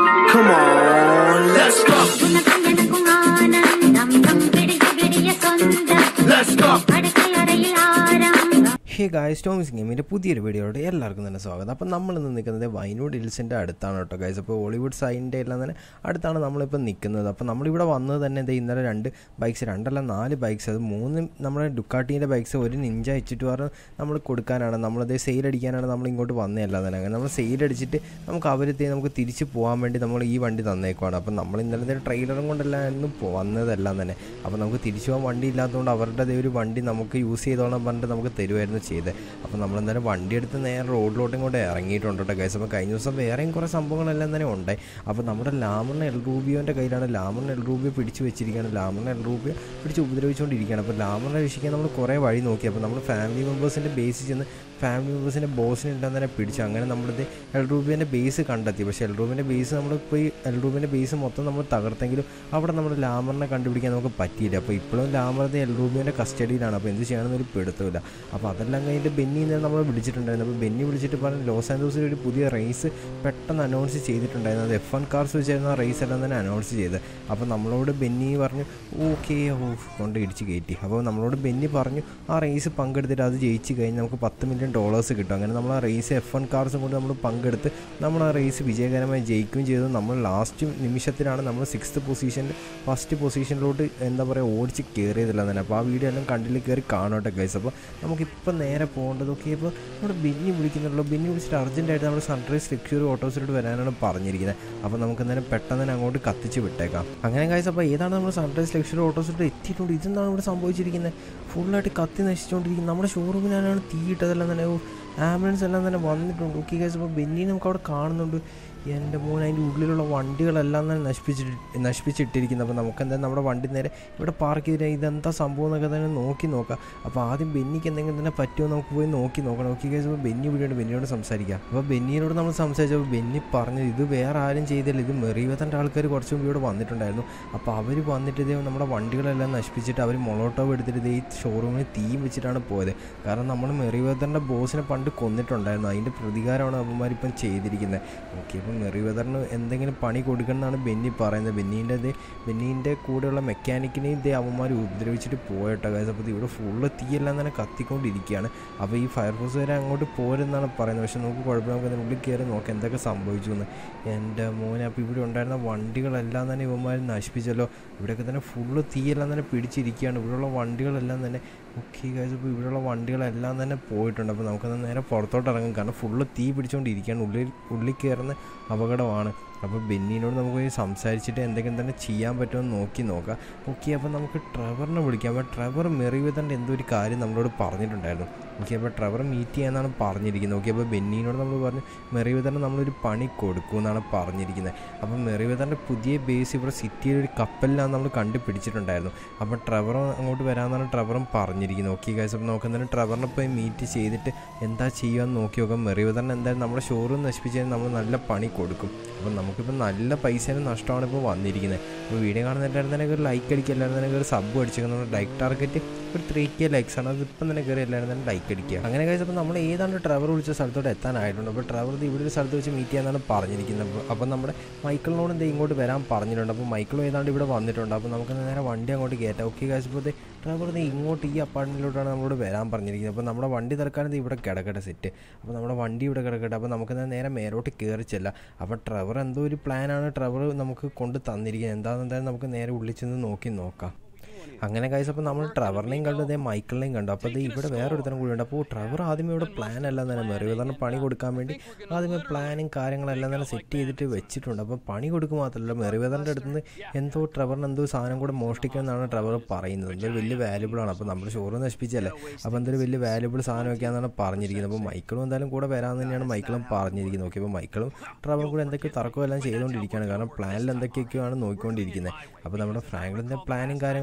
Come on, let's go. உனக்கும் எனக்கும் ஆனந்தம் நம் விடிய விடிய சொந்தம் Let's go. படுக்கை அறையில் ஆரம்பம் ഹേ ഗായ്സ് ടോമിസ് ഗെയിമിൻ്റെ പുതിയൊരു വീഡിയോയോട് എല്ലാവർക്കും തന്നെ സ്വാഗതം അപ്പം നമ്മൾ ഇന്ന് നിൽക്കുന്നത് വൈനൂഡ് ഹിൽസിൻ്റെ അടുത്താണ് കേട്ടോ ഗൈസ് അപ്പോൾ ഹോളിവുഡ് സൈഡിൻ്റെ എല്ലാം തന്നെ അടുത്താണ് നമ്മളിപ്പോൾ നിൽക്കുന്നത് അപ്പോൾ നമ്മളിവിടെ വന്നത് തന്നെ ഇത് ഇന്നലെ രണ്ട് ബൈക്സ് രണ്ടല്ല നാല് ബൈക്സ് അത് മൂന്ന് നമ്മുടെ ഡുക്കാട്ടീൻ്റെ ബൈക്സ് ഒരു നിഞ്ച വെച്ചിട്ട് പറഞ്ഞ് നമ്മൾ കൊടുക്കാനാണ് നമ്മളത് സെയിൽ അടിക്കാനാണ് നമ്മൾ ഇങ്ങോട്ട് വന്നതല്ല തന്നെ അങ്ങനെ നമ്മൾ സെയിൽ അടിച്ചിട്ട് നമുക്ക് അവരെത്തി നമുക്ക് തിരിച്ച് പോകാൻ വേണ്ടി നമ്മൾ ഈ വണ്ടി തന്നേക്കുവാണ് അപ്പം നമ്മൾ ഇന്നലത്തെ ട്രെയിലറും കൊണ്ടല്ലായിരുന്നു പോ- വന്നതെല്ലാം തന്നെ അപ്പോൾ നമുക്ക് തിരിച്ചു പോകാൻ വണ്ടി ഇല്ലാത്തതുകൊണ്ട് അവരുടെ ദേ ഒരു വണ്ടി നമുക്ക് യൂസ് ചെയ്തോളാൻ പറഞ്ഞിട്ട് നമുക്ക് തരുമായിരുന്നു ചെയ്തത് അപ്പോൾ നമ്മൾ എന്തായാലും വണ്ടി എടുത്ത് നേരെ റോഡിലോട്ടും ഇങ്ങോട്ട് ഇറങ്ങിയിട്ടുണ്ട് കേട്ടോ ഗൈസ് അപ്പോൾ കഴിഞ്ഞ ദിവസം വേറെയും കുറേ സംഭവങ്ങളെല്ലാം തന്നെ ഉണ്ടായി അപ്പോൾ നമ്മുടെ ലാമറിന് എൽ റൂബിയോൻ്റെ കയ്യിലാണ് ലാമറിന് എൽ റൂബിയോ പിടിച്ച് വെച്ചിരിക്കുകയാണ് ലാമറിന് എൽ റൂബിയോ പിടിച്ച് ഉപദ്രവിച്ചുകൊണ്ടിരിക്കുകയാണ് അപ്പോൾ ലാമറിനെ രക്ഷിക്കാൻ നമ്മൾ കുറേ വഴി നോക്കി അപ്പോൾ നമ്മൾ ഫാമിലി മെമ്പേഴ്സിൻ്റെ ബേസിൽ ചെന്ന് ഫാമിലി മെമ്പേഴ്സിൻ്റെ ബോസിനെ ഉണ്ടെന്ന് തന്നെ പിടിച്ചു അങ്ങനെ നമ്മളിത് എൽ റൂബിൻ്റെ ബേസ് കണ്ടെത്തി പക്ഷേ എൽ റൂബിൻ്റെ ബേസ് നമ്മൾ പോയി എൽ റൂബിൻ്റെ ബേസ് മൊത്തം നമ്മൾ തകർത്തെങ്കിലും അവിടെ നമ്മൾ ലാമറിനെ കണ്ടുപിടിക്കാൻ നമുക്ക് പറ്റിയില്ല അപ്പോൾ ഇപ്പോഴും ലാമറത് എൽ റൂബിൻ്റെ കസ്റ്റഡിയിലാണ് അപ്പോൾ എന്ത് ചെയ്യണമെന്നൊരു പിടുത്തമില്ല അപ്പോൾ അതെല്ലാം കഴിഞ്ഞിട്ട് ബെന്നി ഇന്നലെ നമ്മൾ വിളിച്ചിട്ടുണ്ടായിരുന്നു അപ്പോൾ ബെന്നി വിളിച്ചിട്ട് പറഞ്ഞു ലോസ് ആൻഡോസിൽ ഒരു പുതിയ റേസ് പെട്ടെന്ന് അനൗൺസ് ചെയ്തിട്ടുണ്ടായിരുന്നു അത് എഫ് വൺ കാർസ് വെച്ചായിരുന്നു ആ റേസ് എല്ലാം തന്നെ അനൗൺസ് ചെയ്തത് അപ്പോൾ നമ്മളോട് ബെന്നി പറഞ്ഞു ഓക്കെ ഓ കൊണ്ട് ഇടിച്ച് കയറ്റി അപ്പോൾ നമ്മളോട് ബെന്നി പറഞ്ഞു ആ റേസ് പങ്കെടുത്തിട്ട് അത് ജയിച്ച് കഴിഞ്ഞ് നമുക്ക് പത്ത് മില്യൺ ഡോളേഴ്സ് കിട്ടും അങ്ങനെ നമ്മൾ ആ റേസ് എഫ് വൺ കാർസും കൊണ്ട് നമ്മൾ പങ്കെടുത്ത് നമ്മൾ ആ റേസ് വിജയകരമായി ജയിക്കുകയും ചെയ്തു നമ്മൾ ലാസ്റ്റ് നിമിഷത്തിലാണ് നമ്മൾ സിക്സ്ത് പൊസിഷനിൽ ഫസ്റ്റ് പൊസിഷനിലോട്ട് എന്താ പറയുക ഓടിച്ച് കയറിയതില്ല തന്നെ അപ്പോൾ ആ വീഡിയോ എല്ലാം കണ്ടിൽ കയറി കാണോട്ടെ ഗൈസ് അപ്പോൾ നമുക്കിപ്പോൾ നേരെ പോകേണ്ടതൊക്കെ ഇപ്പോൾ നമ്മുടെ ബെന്നി വിളിക്കുന്നുള്ളൂ ബെന്നി വിളിച്ചിട്ട് അർജൻറ്റായിട്ട് നമ്മൾ സൺറൈസ് ലക്ഷറി ഓട്ടോസിലോട്ട് വരാനാണ് പറഞ്ഞിരിക്കുന്നത് അപ്പോൾ നമുക്ക് എന്തായാലും പെട്ടെന്ന് തന്നെ അങ്ങോട്ട് കത്തിച്ച് വിട്ടേക്കാം അങ്ങനെ ഗൈസ് അപ്പോൾ ഏതാണ് നമ്മൾ സൺറൈസ് ലക്ഷറി ഓട്ടോസിലോട്ട് എത്തിയിട്ടുണ്ട് ഇതെന്താണ് ഇവിടെ സംഭവിച്ചിരിക്കുന്നത് ഫുള്ളായിട്ട് കത്തി നശിച്ചുകൊണ്ടിരിക്കുന്നത് നമ്മുടെ ഷോറൂമിനാണ് തീയിട്ടതെല്ലാം തന്നെ ഓ, ആംബുലൻസ് എല്ലാം തന്നെ വന്നിട്ടുണ്ട് ഓക്കെ ഗൈസ് അപ്പോൾ ബെന്നി നമുക്ക് അവിടെ കാണുന്നുണ്ട് എൻ്റെ മോൻ അതിൻ്റെ ഉള്ളിലുള്ള വണ്ടികളെല്ലാം തന്നെ നശിപ്പിച്ചിട്ട് നശിപ്പിച്ചിട്ടിരിക്കുന്നത് അപ്പോൾ നമുക്ക് എന്തായാലും നമ്മുടെ വണ്ടി നേരെ ഇവിടെ പാർക്ക് ചെയ്തിട്ട് ഇതെന്താ സംഭവം എന്നൊക്കെ തന്നെ നോക്കി നോക്കാം അപ്പോൾ ആദ്യം ബെന്നിക്ക് എന്തെങ്കിലും തന്നെ പറ്റുമോ നമുക്ക് പോയി നോക്കി നോക്കണം നോക്കി കഴിച്ചപ്പോൾ ബെന്നി ഇവിടെയുണ്ട് ബെന്നിയോട് സംസാരിക്കാം അപ്പോൾ ബെന്നിയോട് നമ്മൾ സംസാരിച്ചപ്പോൾ ബെന്നി പറഞ്ഞു ഇത് വേറെ ആരും ചെയ്തില്ല ഇത് മെറിവത്തൻ്റെ ആൾക്കാർ കുറച്ച് മുമ്പ് ഇവിടെ വന്നിട്ടുണ്ടായിരുന്നു അപ്പോൾ അവർ വന്നിട്ട് ഇതേ നമ്മുടെ വണ്ടികളെല്ലാം നശിപ്പിച്ചിട്ട് അവർ മൊളോട്ടോവ് എടുത്തിട്ട് ഇതേ ഈ ഷോറൂമിൽ തീയും വെച്ചിട്ടാണ് പോയത് കാരണം നമ്മൾ മെറിവത്തറിൻ്റെ ബോസിനെ പണ്ട് കൊന്നിട്ടുണ്ടായിരുന്നു അതിൻ്റെ പ്രതികാരമാണ് അവന്മാരിപ്പം ചെയ്തിരിക്കുന്നത് ഓക്കെ ഇപ്പം മെറിവെതറിന് എന്തെങ്കിലും പണി കൊടുക്കണം എന്നാണ് ബെന്നി പറയുന്നത് ബെന്നീൻ്റെ ഇത് ബെന്നീൻ്റെ കൂടെയുള്ള മെക്കാനിക്കിനെയും ഇതേ അവന്മാർ ഉപദ്രവിച്ചിട്ട് പോയിട്ടോ കാര്യം അപ്പോൾ ഇവിടെ ഫുള്ള് തീയെല്ലാം തന്നെ കത്തിക്കൊണ്ടിരിക്കുകയാണ് അപ്പോൾ ഈ ഫയർഫോഴ്സ് വരെ അങ്ങോട്ട് പോരെന്നാണ് പറയുന്നത് പക്ഷേ നമുക്ക് കുഴപ്പമില്ല നമുക്ക് അതിൻ്റെ ഉള്ളിൽ കയറി നോക്കാം എന്തൊക്കെ സംഭവിച്ചു എന്ന് എൻ്റെ മോനെ അപ്പോൾ ഇവിടെ ഉണ്ടായിരുന്ന വണ്ടികളെല്ലാം തന്നെ ഇവന്മാർ നശിപ്പിച്ചല്ലോ ഇവിടെയൊക്കെ തന്നെ ഫുള്ള് തീയെല്ലാം തന്നെ പിടിച്ചിരിക്കുകയാണ് ഇവിടെയുള്ള വണ്ടികളെല്ലാം തന്നെ ഓക്കെ കാര്യം അപ്പോൾ ഇവിടെയുള്ള വണ്ടികളെല്ലാം തന്നെ പോയിട്ടുണ്ട് അപ്പോൾ നമുക്കത് നേരെ പുറത്തോട്ട് ഇറങ്ങും കാരണം ഫുള്ള് തീ പിടിച്ചുകൊണ്ടിരിക്കുകയാണ് ഉള്ളിൽ ഉള്ളിൽ കയറുന്ന അപകടമാണ് അപ്പോൾ ബെന്നിനോട് നമുക്ക് പോയി സംസാരിച്ചിട്ട് എന്തെങ്കിലും തന്നെ ചെയ്യാൻ പറ്റുമെന്ന് നോക്കി നോക്കാം ഓക്കെ അപ്പോൾ നമുക്ക് ട്രെവറിനെ വിളിക്കാം അപ്പോൾ ട്രെവർ മെറിവിതൻ്റെ എന്തോ ഒരു കാര്യം നമ്മളോട് പറഞ്ഞിട്ടുണ്ടായിരുന്നു ഓക്കെ അപ്പോൾ ട്രെവർ മീറ്റ് ചെയ്യാനാണ് പറഞ്ഞിരിക്കുന്നത് ഓക്കെ അപ്പോൾ ബെന്നിനോട് നമ്മൾ പറഞ്ഞു മെറിവിതറിന് നമ്മളൊരു പണി കൊടുക്കും എന്നാണ് പറഞ്ഞിരിക്കുന്നത് അപ്പോൾ മെറിവിതറിൻ്റെ പുതിയ ബേസ് ഇവിടെ സിറ്റിയിൽ ഒരു കപ്പലിലാണ് നമ്മൾ കണ്ടുപിടിച്ചിട്ടുണ്ടായിരുന്നു അപ്പോൾ ട്രെവർ അങ്ങോട്ട് വരാമെന്നാണ് ട്രെവറും പറഞ്ഞിരിക്കുന്നത് ഓക്കെ ഗൈസ് അപ്പോൾ നമുക്ക് എന്തായാലും ട്രെവറിനെ പോയി മീറ്റ് ചെയ്തിട്ട് എന്താ ചെയ്യുകയെന്ന് നോക്കി നോക്കാം മെറിവിതറിന് എന്തായാലും നമ്മുടെ ഷോറൂം നശിപ്പിച്ച് കഴിഞ്ഞാൽ നമ്മൾ നല്ല പണി കൊടുക്കും അപ്പോൾ നമുക്കിപ്പോൾ നല്ല പൈസേനെ നഷ്ടമാണ് ഇപ്പോൾ വന്നിരിക്കുന്നത് അപ്പോൾ വീഡിയോ കാണുന്ന എല്ലാവരും തന്നെ ഒരു ലൈക്ക് അടിക്കുക എല്ലാവരും തന്നെ ഒരു സബ് അടിച്ചേക്കുന്നത് ലൈക്ക് ടാർഗറ്റ് ഒരു ത്രീ കെ ലൈക്സ് ആണ് അതിപ്പം തന്നെ കയറി എല്ലാവരും തന്നെ ലൈക്ക് അടിക്കുക അങ്ങനെ കഴിച്ച് അപ്പോൾ നമ്മൾ ഏതാണ്ട് ട്രവർ വിളിച്ച സ്ഥലത്തോട്ട് എത്താനായിട്ടുണ്ട് അപ്പോൾ ട്രവർ ഇവിടെ ഒരു സ്ഥലത്ത് വെച്ച് മീറ്റ് ചെയ്യാനാണ് പറഞ്ഞിരിക്കുന്നത് അപ്പോൾ- അപ്പോൾ നമ്മുടെ മൈക്കിളിനോട് എന്തെങ്കിലും ഇങ്ങോട്ട് വരാൻ പറഞ്ഞിട്ടുണ്ട് അപ്പോൾ മൈക്കിളും ഏതാണ്ട് ഇവിടെ വന്നിട്ടുണ്ട് അപ്പോൾ നമുക്ക് നേരെ വണ്ടി അങ്ങോട്ട് കയറ്റാം ഓക്കെ കഴിച്ചപ്പോൾ ട്രവർ ഇങ്ങോട്ട് ഈ അപ്പാർട്ട്മെൻറ്റിലോട്ടാണ് നമ്മളോട് വരാൻ പറഞ്ഞിരിക്കുന്നത് അപ്പോൾ നമ്മുടെ വണ്ടി തിരക്കാൻ ഇവിടെ കിടക്കട്ടെ സെറ്റ് അപ്പോൾ നമ്മുടെ വണ്ടി ഇവിടെ കിടക്കട്ടെ അപ്പോൾ നമുക്ക് എന്നാ നേരെ മേലോട്ട് കയറി ചെല്ലാം അപ്പോൾ ട്രവർ എന്തോ ഒരു പ്ലാനാണ് ട്രവർ നമുക്ക് കൊണ്ട് തന്നിരിക്കുന്നത് എന്താണെന്ന് എന്തായാലും നമുക്ക് നേരെ ഉള്ളിൽ ചെന്ന് നോക്കി നോക്കാം അങ്ങനെ കാഴ്ച അപ്പോൾ നമ്മൾ ട്രവറിനെയും കണ്ടു അതേ മൈക്കിളിനെയും കണ്ടു അപ്പോൾ ഇത് ഇവിടെ വേറൊരുത്തരം കൂടി ഉണ്ട് അപ്പോൾ ട്രവർ ആദ്യമേ ഇവിടെ പ്ലാൻ എല്ലാം തന്നെ മെറിവതറിന് പണി കൊടുക്കാൻ വേണ്ടി ആദ്യമേ പ്ലാനും കാര്യങ്ങളെല്ലാം തന്നെ സെറ്റ് ചെയ്തിട്ട് വെച്ചിട്ടുണ്ട് അപ്പോൾ പണി കൊടുക്കുക മാത്രമല്ല മെറിവതറിൻ്റെ അടുത്ത് നിന്ന് എന്തോ ട്രവറിന് എന്തോ സാധനം കൂടെ മോഷ്ടിക്കണം എന്നാണ് ട്രവർ പറയുന്നത് എന്തൊരു വലിയ വാല്യുബിൾ ആണ് അപ്പോൾ നമ്മൾ ഷോറൂം നശിപ്പിച്ചല്ലേ അപ്പോൾ എന്തൊരു വലിയ വാല്യുബിൾ സാധനമൊക്കെയാണെന്നാണ് പറഞ്ഞിരിക്കുന്നത് അപ്പോൾ മൈക്കിളും എന്തായാലും കൂടെ വരാമെന്ന് തന്നെയാണ് മൈക്കിളും പറഞ്ഞിരിക്കുന്നത് ഓക്കെ അപ്പോൾ മൈക്കിളും ട്രവറും കൂടെ എന്തൊക്കെ തർക്കമെല്ലാം ചെയ്തുകൊണ്ടിരിക്കുകയാണ് കാരണം പ്ലാനിൽ എന്തൊക്കെയൊക്കെയാണ് നോക്കിക്കൊണ്ടിരിക്കുന്നത് അപ്പോൾ നമ്മുടെ ഫ്രാങ്ക്ലിൻ്റെ പ്ലാനും കാര്യങ്ങളൊക്കെ തന്നെ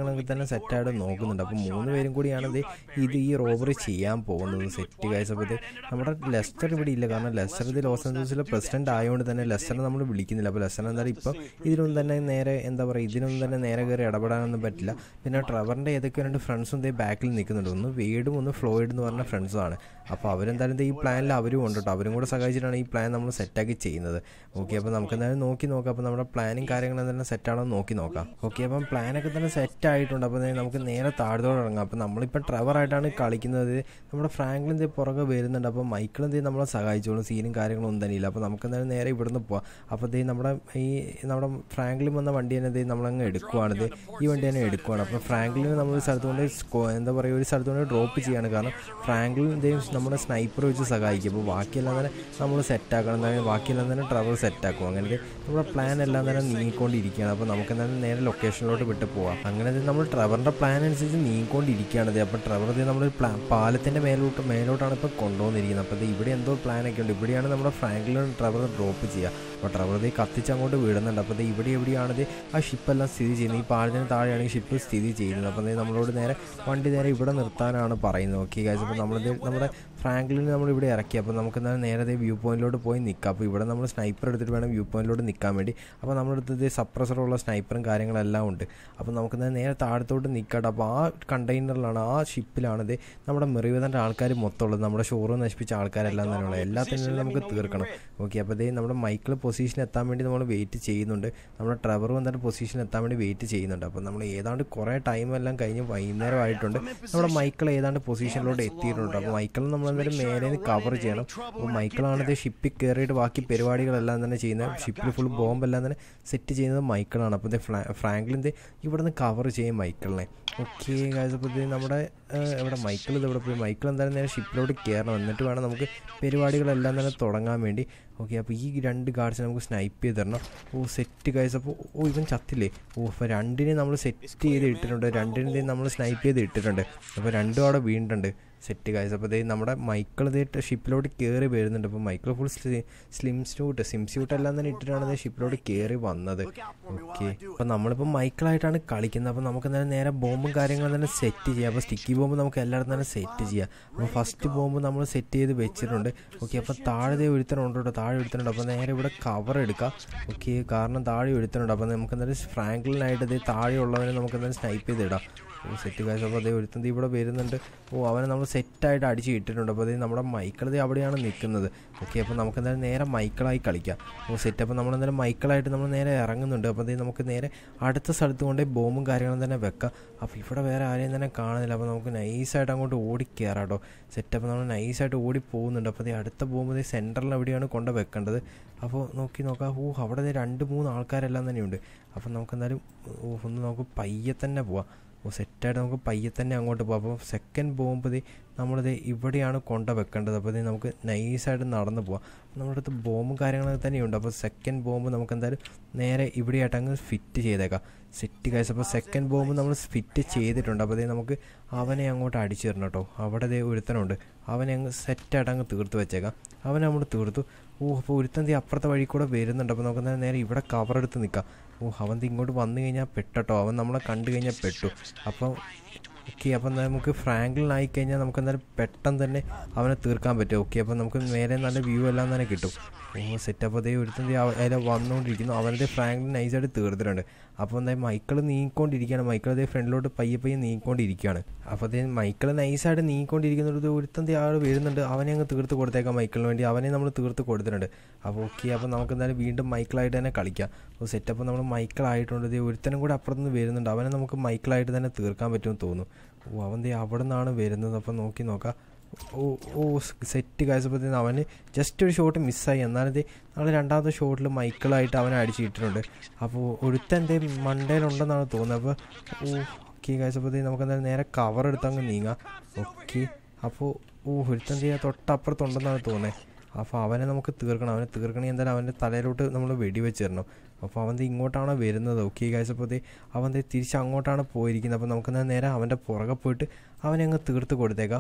തന്നെ സെറ്റായിട്ട് നോക്കുന്നുണ്ട് അപ്പോൾ മൂന്ന് പേരും കൂടിയാണ് ഇത് ഇത് ഈ റോബറി ചെയ്യാൻ പോകുന്നത് സെറ്റ് കഴിച്ചപ്പോൾ ഇത് നമ്മുടെ ലെസ്റ്റർ ഇവിടെ ഇല്ല കാരണം ലെസ്റ്റർ ഇത് ലോസ് ആഞ്ചലസിലെ പ്രസിഡന്റ് ആയതുകൊണ്ട് തന്നെ ലെസ്റ്ററിനെ നമ്മൾ വിളിക്കുന്നില്ല അപ്പോൾ ലെസ്റ്റർ എന്തായാലും ഇപ്പോൾ ഇതിനൊന്നും തന്നെ നേരെ എന്താ പറയുക ഇതിനൊന്നും തന്നെ നേരെ കയറി ഇടപെടാനൊന്നും പറ്റില്ല പിന്നെ ട്രവറിൻ്റെ ഏതൊക്കെ രണ്ട് ഫ്രണ്ട്സും ഇതേ ബാക്കിൽ നിൽക്കുന്നുണ്ട് ഒന്ന് വേഡും ഒന്ന് ഫ്ലോയിഡ് എന്ന് പറഞ്ഞ ഫ്രണ്ട്സുമാണ് അപ്പോൾ അവരെന്തായാലും ദേ ഈ പ്ലാനിൽ അവരും ഉണ്ട് കേട്ടോ അവരും കൂടെ സഹായിച്ചിട്ടാണ് ഈ പ്ലാൻ നമ്മൾ സെറ്റാക്കി ചെയ്യുന്നത് ഓക്കെ അപ്പോൾ നമുക്ക് എന്തായാലും നോക്കി നോക്കാം അപ്പോൾ നമ്മുടെ പ്ലാനും കാര്യങ്ങളും തന്നെ സെറ്റാണോ എന്ന് നോക്കി നോക്കാം ഓക്കെ അപ്പം പ്ലാനൊക്കെ തന്നെ സെറ്റ് ആയിട്ടുണ്ട് അപ്പോൾ ദേ നമുക്ക് നേരെ താഴത്തോടെ ഇറങ്ങാം അപ്പോൾ നമ്മളിപ്പോൾ ട്രവറായിട്ടാണ് കളിക്കുന്നത് നമ്മുടെ ഫ്രാങ്ക്ലിൻ ദേ പുറകെ വരുന്നുണ്ട് അപ്പോൾ മൈക്കിളും ദേ നമ്മളെ സഹായിച്ചോളും സീനും കാര്യങ്ങളും ഒന്നും തന്നെ ഇല്ല അപ്പോൾ നമുക്ക് എന്തായാലും നേരെ ഇവിടുന്ന് പോവാം അപ്പോൾ ദേ നമ്മുടെ ഈ നമ്മുടെ ഫ്രാങ്ക്ലിൻ വന്ന വണ്ടി തന്നെ ദേ നമ്മളങ്ങ് എടുക്കുവാണ് ദേ ഈ വണ്ടി തന്നെ എടുക്കുവാണ് അപ്പോൾ ഫ്രാങ്ക്ലിന് നമ്മൾ ഒരു സ്ഥലത്ത് കൊണ്ട് സ്കോ- എന്താ പറയുക ഒരു സ്ഥലത്ത് കൊണ്ട് ഡ്രോപ്പ് ചെയ്യാണ് കാരണം ഫ്രാങ്ക്ലിൻ ദേ നമ്മുടെ സ്നൈപ്പർ വെച്ച് സഹായിക്കും അപ്പോൾ ബാക്കിയെല്ലാം തന്നെ നമ്മൾ സെറ്റാക്കണം എന്തായാലും ബാക്കിയെല്ലാം തന്നെ ട്രവൽ സെറ്റാക്കും അങ്ങനെ നമ്മുടെ പ്ലാൻ എല്ലാം തന്നെ നീങ്ങിക്കൊണ്ടിരിക്കുകയാണ് അപ്പോൾ നമുക്ക് എന്തായാലും നേരെ ലൊക്കേഷനിലോട്ട് വിട്ട് പോവാം അങ്ങനെ ദേ നമ്മൾ ട്രവറിൻ്റെ പ്ലാൻ അനുസരിച്ച് നീങ്ങിക്കൊണ്ടിരിക്കുകയാണ് ദേ അപ്പോൾ ട്രവർ ദേ നമ്മൾ പ്ലാ പാലത്തിൻ്റെ മേലോട്ട് മേലോട്ടാണ് ഇപ്പോൾ കൊണ്ടുവന്നിരിക്കുന്നത് അപ്പോൾ ദേ ഇവിടെ എന്തോ പ്ലാനൊക്കെ ഉണ്ട് ഇവിടെയാണ് നമ്മുടെ ഫ്രാങ്ക്ലിൻ ട്രവർ ഡ്രോപ്പ് ചെയ്യുക അപ്പോൾ ട്രവർ ദേ കത്തിച്ച് അങ്ങോട്ട് വിടുന്നുണ്ട് അപ്പോൾ ദേ ഇവിടെ എവിടെയാണ് ദേ ആ ഷിപ്പെല്ലാം സ്ഥിതി ചെയ്യുന്നത് ഈ പാലത്തിന് താഴെയാണ് ഈ ഷിപ്പ് സ്ഥിതി ചെയ്യുന്നത് അപ്പോൾ ദേ നമ്മളോട് നേരെ വണ്ടി നേരെ ഇവിടെ നിർത്താനാണ് പറയുന്നത് ഓക്കെ ഗൈസ് അപ്പോൾ നമ്മളിത് നമ്മുടെ ഫ്രാങ്ക്ലിന് നമ്മൾ ഇവിടെ ഇറക്കി അപ്പോൾ നമുക്ക് എന്നാൽ നേരെ ദേ വ്യൂ പോയിന്റിലോട്ട് പോയി നിൽക്കാം അപ്പോൾ ഇവിടെ നമ്മൾ സ്നൈപ്പർ എടുത്തിട്ട് വേണം വ്യൂ പോയിന്റിലോട്ട് നിൽക്കാൻ വേണ്ടി അപ്പോൾ നമ്മുടെ അടുത്ത് ഇത് സപ്രസറുള്ള സ്നൈപ്പറും കാര്യങ്ങളെല്ലാം ഉണ്ട് അപ്പോൾ നമുക്ക് എന്നാൽ നേരെ താഴത്തോട്ട് നിൽക്കട്ടെ അപ്പോൾ ആ കണ്ടെയ്നറിലാണ് ആ ഷിപ്പിലാണ് ഇത് നമ്മുടെ മെറിവതൻ്റെ ആൾക്കാർ മൊത്തം ഉള്ളത് നമ്മുടെ ഷോറൂം നശിപ്പിച്ച ആൾക്കാരെല്ലാം തന്നെ ഉള്ളത് എല്ലാത്തിനും നമുക്ക് തീർക്കണം ഓക്കെ അപ്പോൾ ഇതേ നമ്മുടെ മൈക്കിൾ പൊസിഷൻ എത്താൻ വേണ്ടി നമ്മൾ വെയിറ്റ് ചെയ്യുന്നുണ്ട് നമ്മുടെ ട്രവർ വന്നിട്ട് പൊസിഷൻ എത്താൻ വേണ്ടി വെയിറ്റ് ചെയ്യുന്നുണ്ട് അപ്പോൾ നമ്മൾ ഏതാണ്ട് കുറേ ടൈം എല്ലാം കഴിഞ്ഞ് വൈകുന്നേരം ആയിട്ടുണ്ട് നമ്മുടെ മൈക്കിൾ ഏതാണ്ട് പൊസിഷനിലോട്ട് എത്തിയിട്ടുണ്ട് അപ്പോൾ മൈക്കിൾ നമ്മൾ എന്തായാലും മേലെ നിന്ന് കവർ ചെയ്യണം അപ്പോൾ മൈക്കിളാണ് ഇത് ഷിപ്പിൽ കയറിയിട്ട് ബാക്കി പരിപാടികളെല്ലാം തന്നെ ചെയ്യുന്നത് ഷിപ്പിൽ ഫുൾ ബോംബെല്ലാം തന്നെ സെറ്റ് ചെയ്യുന്നത് മൈക്കിളാണ് അപ്പോൾ ഇത് ഫ്രാങ്ക്ലിൻ ഇത് ഇവിടുന്ന് കവർ ചെയ്യും മൈക്കിളിനെ ഓക്കെ ഗായ്സ് അപ്പോൾ ഇത് നമ്മുടെ ഏഹ്, ഇവിടെ മൈക്കിൾ ഇത് ഇവിടെ പോയി മൈക്കിൾ എന്തായാലും നേരെ ഷിപ്പിലോട്ട് കയറണം എന്നിട്ട് വേണം നമുക്ക് പരിപാടികളെല്ലാം തന്നെ തുടങ്ങാൻ വേണ്ടി ഓക്കെ അപ്പോൾ ഈ രണ്ട് ഗാർഡ്സ് നമുക്ക് സ്നൈപ്പ് ചെയ്ത് തരണം ഓ സെറ്റ് ഗൈസ് അപ്പോൾ ഓ ഇവൻ ചത്തില്ലേ ഓ അപ്പോൾ രണ്ടിനെ നമ്മൾ സെറ്റ് ചെയ്ത് ഇട്ടിട്ടുണ്ട് രണ്ടിനെ നമ്മൾ സ്നൈപ്പ് ചെയ്ത് ഇട്ടിട്ടുണ്ട് അപ്പോൾ രണ്ടും അവിടെ വീണിട്ടുണ്ട് സെറ്റ് ഗൈസ് അപ്പോൾ ഇതേ നമ്മുടെ മൈക്കിൾ ഇതേ ഷിപ്പിലോട്ട് കയറി വരുന്നുണ്ട് അപ്പോൾ മൈക്കിൾ ഫുൾ സ്ലിം സ്യൂട്ട് സിം സ്യൂട്ട് എല്ലാം തന്നെ ഇട്ടിട്ടാണ് ഇത് ഷിപ്പിലോട്ട് കയറി വന്നത് ഓക്കെ അപ്പോൾ നമ്മളിപ്പോൾ മൈക്കിളായിട്ടാണ് കളിക്കുന്നത് അപ്പോൾ നമുക്ക് എന്തായാലും നേരെ ബോംബും കാര്യങ്ങളും തന്നെ സെറ്റ് ചെയ്യാം അപ്പോൾ സ്റ്റിക്കി ബോംബ് നമുക്ക് എല്ലായിടത്തും തന്നെ സെറ്റ് ചെയ്യാം അപ്പോൾ ഫസ്റ്റ് ബോംബ് നമ്മൾ സെറ്റ് ചെയ്ത് വെച്ചിട്ടുണ്ട് ഓക്കെ അപ്പോൾ താഴെ ദേ ഒരുത്തനുണ്ട് കേട്ടോ താഴെ ഒരുത്തനുണ്ട് അപ്പോൾ നേരെ ഇവിടെ കവർ എടുക്കാം ഓക്കെ കാരണം താഴെ ഒരുത്തനുണ്ട് അപ്പോൾ നമുക്ക് എന്തായാലും ഫ്രാങ്ക്ലിനായിട്ട് ഇത് താഴെയുള്ളവനെ നമുക്ക് എന്തായാലും സ്നൈപ്പ് ചെയ്തിടാം ഓ സെറ്റ് കാശ് അപ്പോൾ അതേ ഒരുത്തൻ ദേ ഇവിടെ വരുന്നുണ്ട് ഓ അവനെ നമ്മൾ സെറ്റായിട്ട് അടിച്ച് ഇട്ടിട്ടുണ്ട് അപ്പോൾ അതേ നമ്മുടെ മൈക്കിൾ ദേ അവിടെയാണ് നിൽക്കുന്നത് ഓക്കെ അപ്പോൾ നമുക്ക് എന്തായാലും നേരെ മൈക്കിളായി കളിക്കാം ഓ സെറ്റ് അപ്പോൾ നമ്മൾ എന്തായാലും മൈക്കിളായിട്ട് നമ്മൾ നേരെ ഇറങ്ങുന്നുണ്ട് അപ്പോൾ അതേ നമുക്ക് നേരെ അടുത്ത സ്ഥലത്ത് കൊണ്ട് ബോംബും കാര്യങ്ങളും തന്നെ വെക്കാം അപ്പോൾ ഇവിടെ വേറെ ആരെയും തന്നെ കാണുന്നില്ല അപ്പോൾ നമുക്ക് നൈസായിട്ട് അങ്ങോട്ട് ഓടി കയറാം കേട്ടോ സെറ്റ് അപ്പോൾ നമ്മൾ നൈസായിട്ട് ഓടി പോകുന്നുണ്ട് അപ്പോൾ അതേ അടുത്ത ബോംബ് ദേ സെൻറ്ററിൽ എവിടെയാണ് കൊണ്ട് വെക്കേണ്ടത് അപ്പോൾ നോക്കി നോക്കാം ഓ അവിടെ ദേ രണ്ട് മൂന്ന് ആൾക്കാരെല്ലാം തന്നെയുണ്ട് അപ്പോൾ നമുക്ക് എന്തായാലും ഓ ഒന്ന് നമുക്ക് പയ്യെ തന്നെ പോവാം ഓ സെറ്റായിട്ട് നമുക്ക് പയ്യെ തന്നെ അങ്ങോട്ട് പോകാം അപ്പോൾ സെക്കൻഡ് ബോംബ് ദേ നമ്മളിത് ഇവിടെയാണ് കൊണ്ട വെക്കേണ്ടത് അപ്പോൾ ഇത് നമുക്ക് നൈസായിട്ട് നടന്നു പോവാം നമ്മുടെ അടുത്ത് ബോംബും കാര്യങ്ങളൊക്കെ തന്നെയുണ്ട് അപ്പോൾ സെക്കൻഡ് ബോംബ് നമുക്ക് എന്തായാലും നേരെ ഇവിടെയായിട്ട് അങ്ങ് ഫിറ്റ് ചെയ്തേക്കാം സെറ്റ് കാശ് അപ്പോൾ സെക്കൻഡ് ബോംബ് നമ്മൾ ഫിറ്റ് ചെയ്തിട്ടുണ്ട് അപ്പോൾ അതേ നമുക്ക് അവനെ അങ്ങോട്ട് അടിച്ചു തരണം കേട്ടോ അവിടെ ദേ ഒരുത്തനുണ്ട് അവനെ അങ്ങ് സെറ്റായിട്ട് അങ്ങ് തീർത്ത് വെച്ചേക്കാം അവനെ നമ്മൾ തീർത്തു ഓ അപ്പോൾ ഒരുത്തൻ ദേ അപ്പുറത്തെ വഴി കൂടെ വരുന്നുണ്ട് അപ്പോൾ നമുക്ക് എന്തായാലും നേരെ ഇവിടെ കവർ എടുത്ത് നിൽക്കാം ഓ അവൻ ദേ ഇങ്ങോട്ട് വന്നു കഴിഞ്ഞാൽ പെട്ടോ അവൻ നമ്മളെ കണ്ടു കഴിഞ്ഞാൽ പെട്ടു അപ്പം ഓക്കെ അപ്പം നമുക്ക് ഫ്രാങ്ക്ലിനായി കഴിഞ്ഞാൽ നമുക്ക് എന്തായാലും പെട്ടെന്ന് തന്നെ അവനെ തീർക്കാൻ പറ്റും ഓക്കെ അപ്പം നമുക്ക് മേലെ നല്ല വ്യൂ എല്ലാം തന്നെ കിട്ടും ഓ സെറ്റ് അപ്പോൾ അതേ ഒരുത്തൻ ദേ അവ- അതിലെ വന്നുകൊണ്ടിരിക്കുന്നു അവനത് ഫ്രാങ്ക്ലിൻ നൈസായിട്ട് തീർത്തിട്ടുണ്ട് അപ്പോൾ എന്തായാലും മൈക്കിൾ നീങ്ങിക്കൊണ്ടിരിക്കുകയാണ് മൈക്കിൾ അതേ ഫ്രണ്ടിലോട്ട് പയ്യെ പയ്യെ നീങ്ങിക്കൊണ്ടിരിക്കുകയാണ് അപ്പോൾ അതേ മൈക്കിൾ നൈസായിട്ട് നീങ്ങിക്കൊണ്ടിരിക്കുന്നത് ഒരുത്തൻ ദേ ആൾ വരുന്നുണ്ട് അവനെ അങ്ങ് തീർത്ത് കൊടുത്തേക്കാം മൈക്കിളിന് വേണ്ടി അവനെ നമ്മൾ തീർത്ത് കൊടുത്തിട്ടുണ്ട് അപ്പോൾ ഓക്കെ അപ്പോൾ നമുക്ക് എന്തായാലും വീണ്ടും മൈക്കിളായിട്ട് തന്നെ കളിക്കാം അപ്പോൾ സെറ്റപ്പ് നമ്മൾ മൈക്കിളായിട്ടുണ്ട് ദേ ഒരുത്തനും കൂടെ അപ്പുറത്തുനിന്ന് വരുന്നുണ്ട് അവനെ നമുക്ക് മൈക്കിളായിട്ട് തന്നെ തീർക്കാൻ പറ്റുമെന്ന് തോന്നുന്നു ഓ അവൻ ദേ അവിടെ നിന്നാണ് വരുന്നത് അപ്പോൾ നോക്കി നോക്കാം ഓ ഓ സെറ്റ് കാഴ്ചപ്പത്തിന് അവന് ജസ്റ്റ് ഒരു ഷോട്ട് മിസ്സായി എന്നാലും ഇത് നമ്മൾ രണ്ടാമത്തെ ഷോട്ടിൽ മൈക്കിളായിട്ട് അവനെ അടിച്ചിട്ടുണ്ട് അപ്പോൾ ഒരുത്തൻ്റെ മണ്ടയിലുണ്ടെന്നാണ് തോന്നുന്നത് അപ്പോൾ ഓ ഓക്കെ കാഴ്ചപ്പത്തിന് നമുക്ക് എന്തായാലും നേരെ കവർ എടുത്ത് അങ്ങ് നീങ്ങാം ഓക്കെ അപ്പോൾ ഓ ഒരുത്തൻ്റെ തൊട്ടപ്പുറത്തുണ്ടെന്നാണ് തോന്നുന്നത് അപ്പോൾ അവനെ നമുക്ക് തീർക്കണം അവനെ തീർക്കണമെങ്കിൽ എന്തായാലും അവൻ്റെ തലയിലോട്ട് നമ്മൾ വെടിവെച്ച് തരണം അപ്പോൾ അവൻ ദേ ഇങ്ങോട്ടാണ് വരുന്നത് ഓക്കെ കാഴ്ചപ്പോൾ ദേ അവൻ ദേ തിരിച്ച് അങ്ങോട്ടാണ് പോയിരിക്കുന്നത് അപ്പോൾ നമുക്ക് നേരെ അവൻ്റെ പുറകെ പോയിട്ട് അവനെ അങ്ങ് തീർത്ത് കൊടുത്തേക്കാം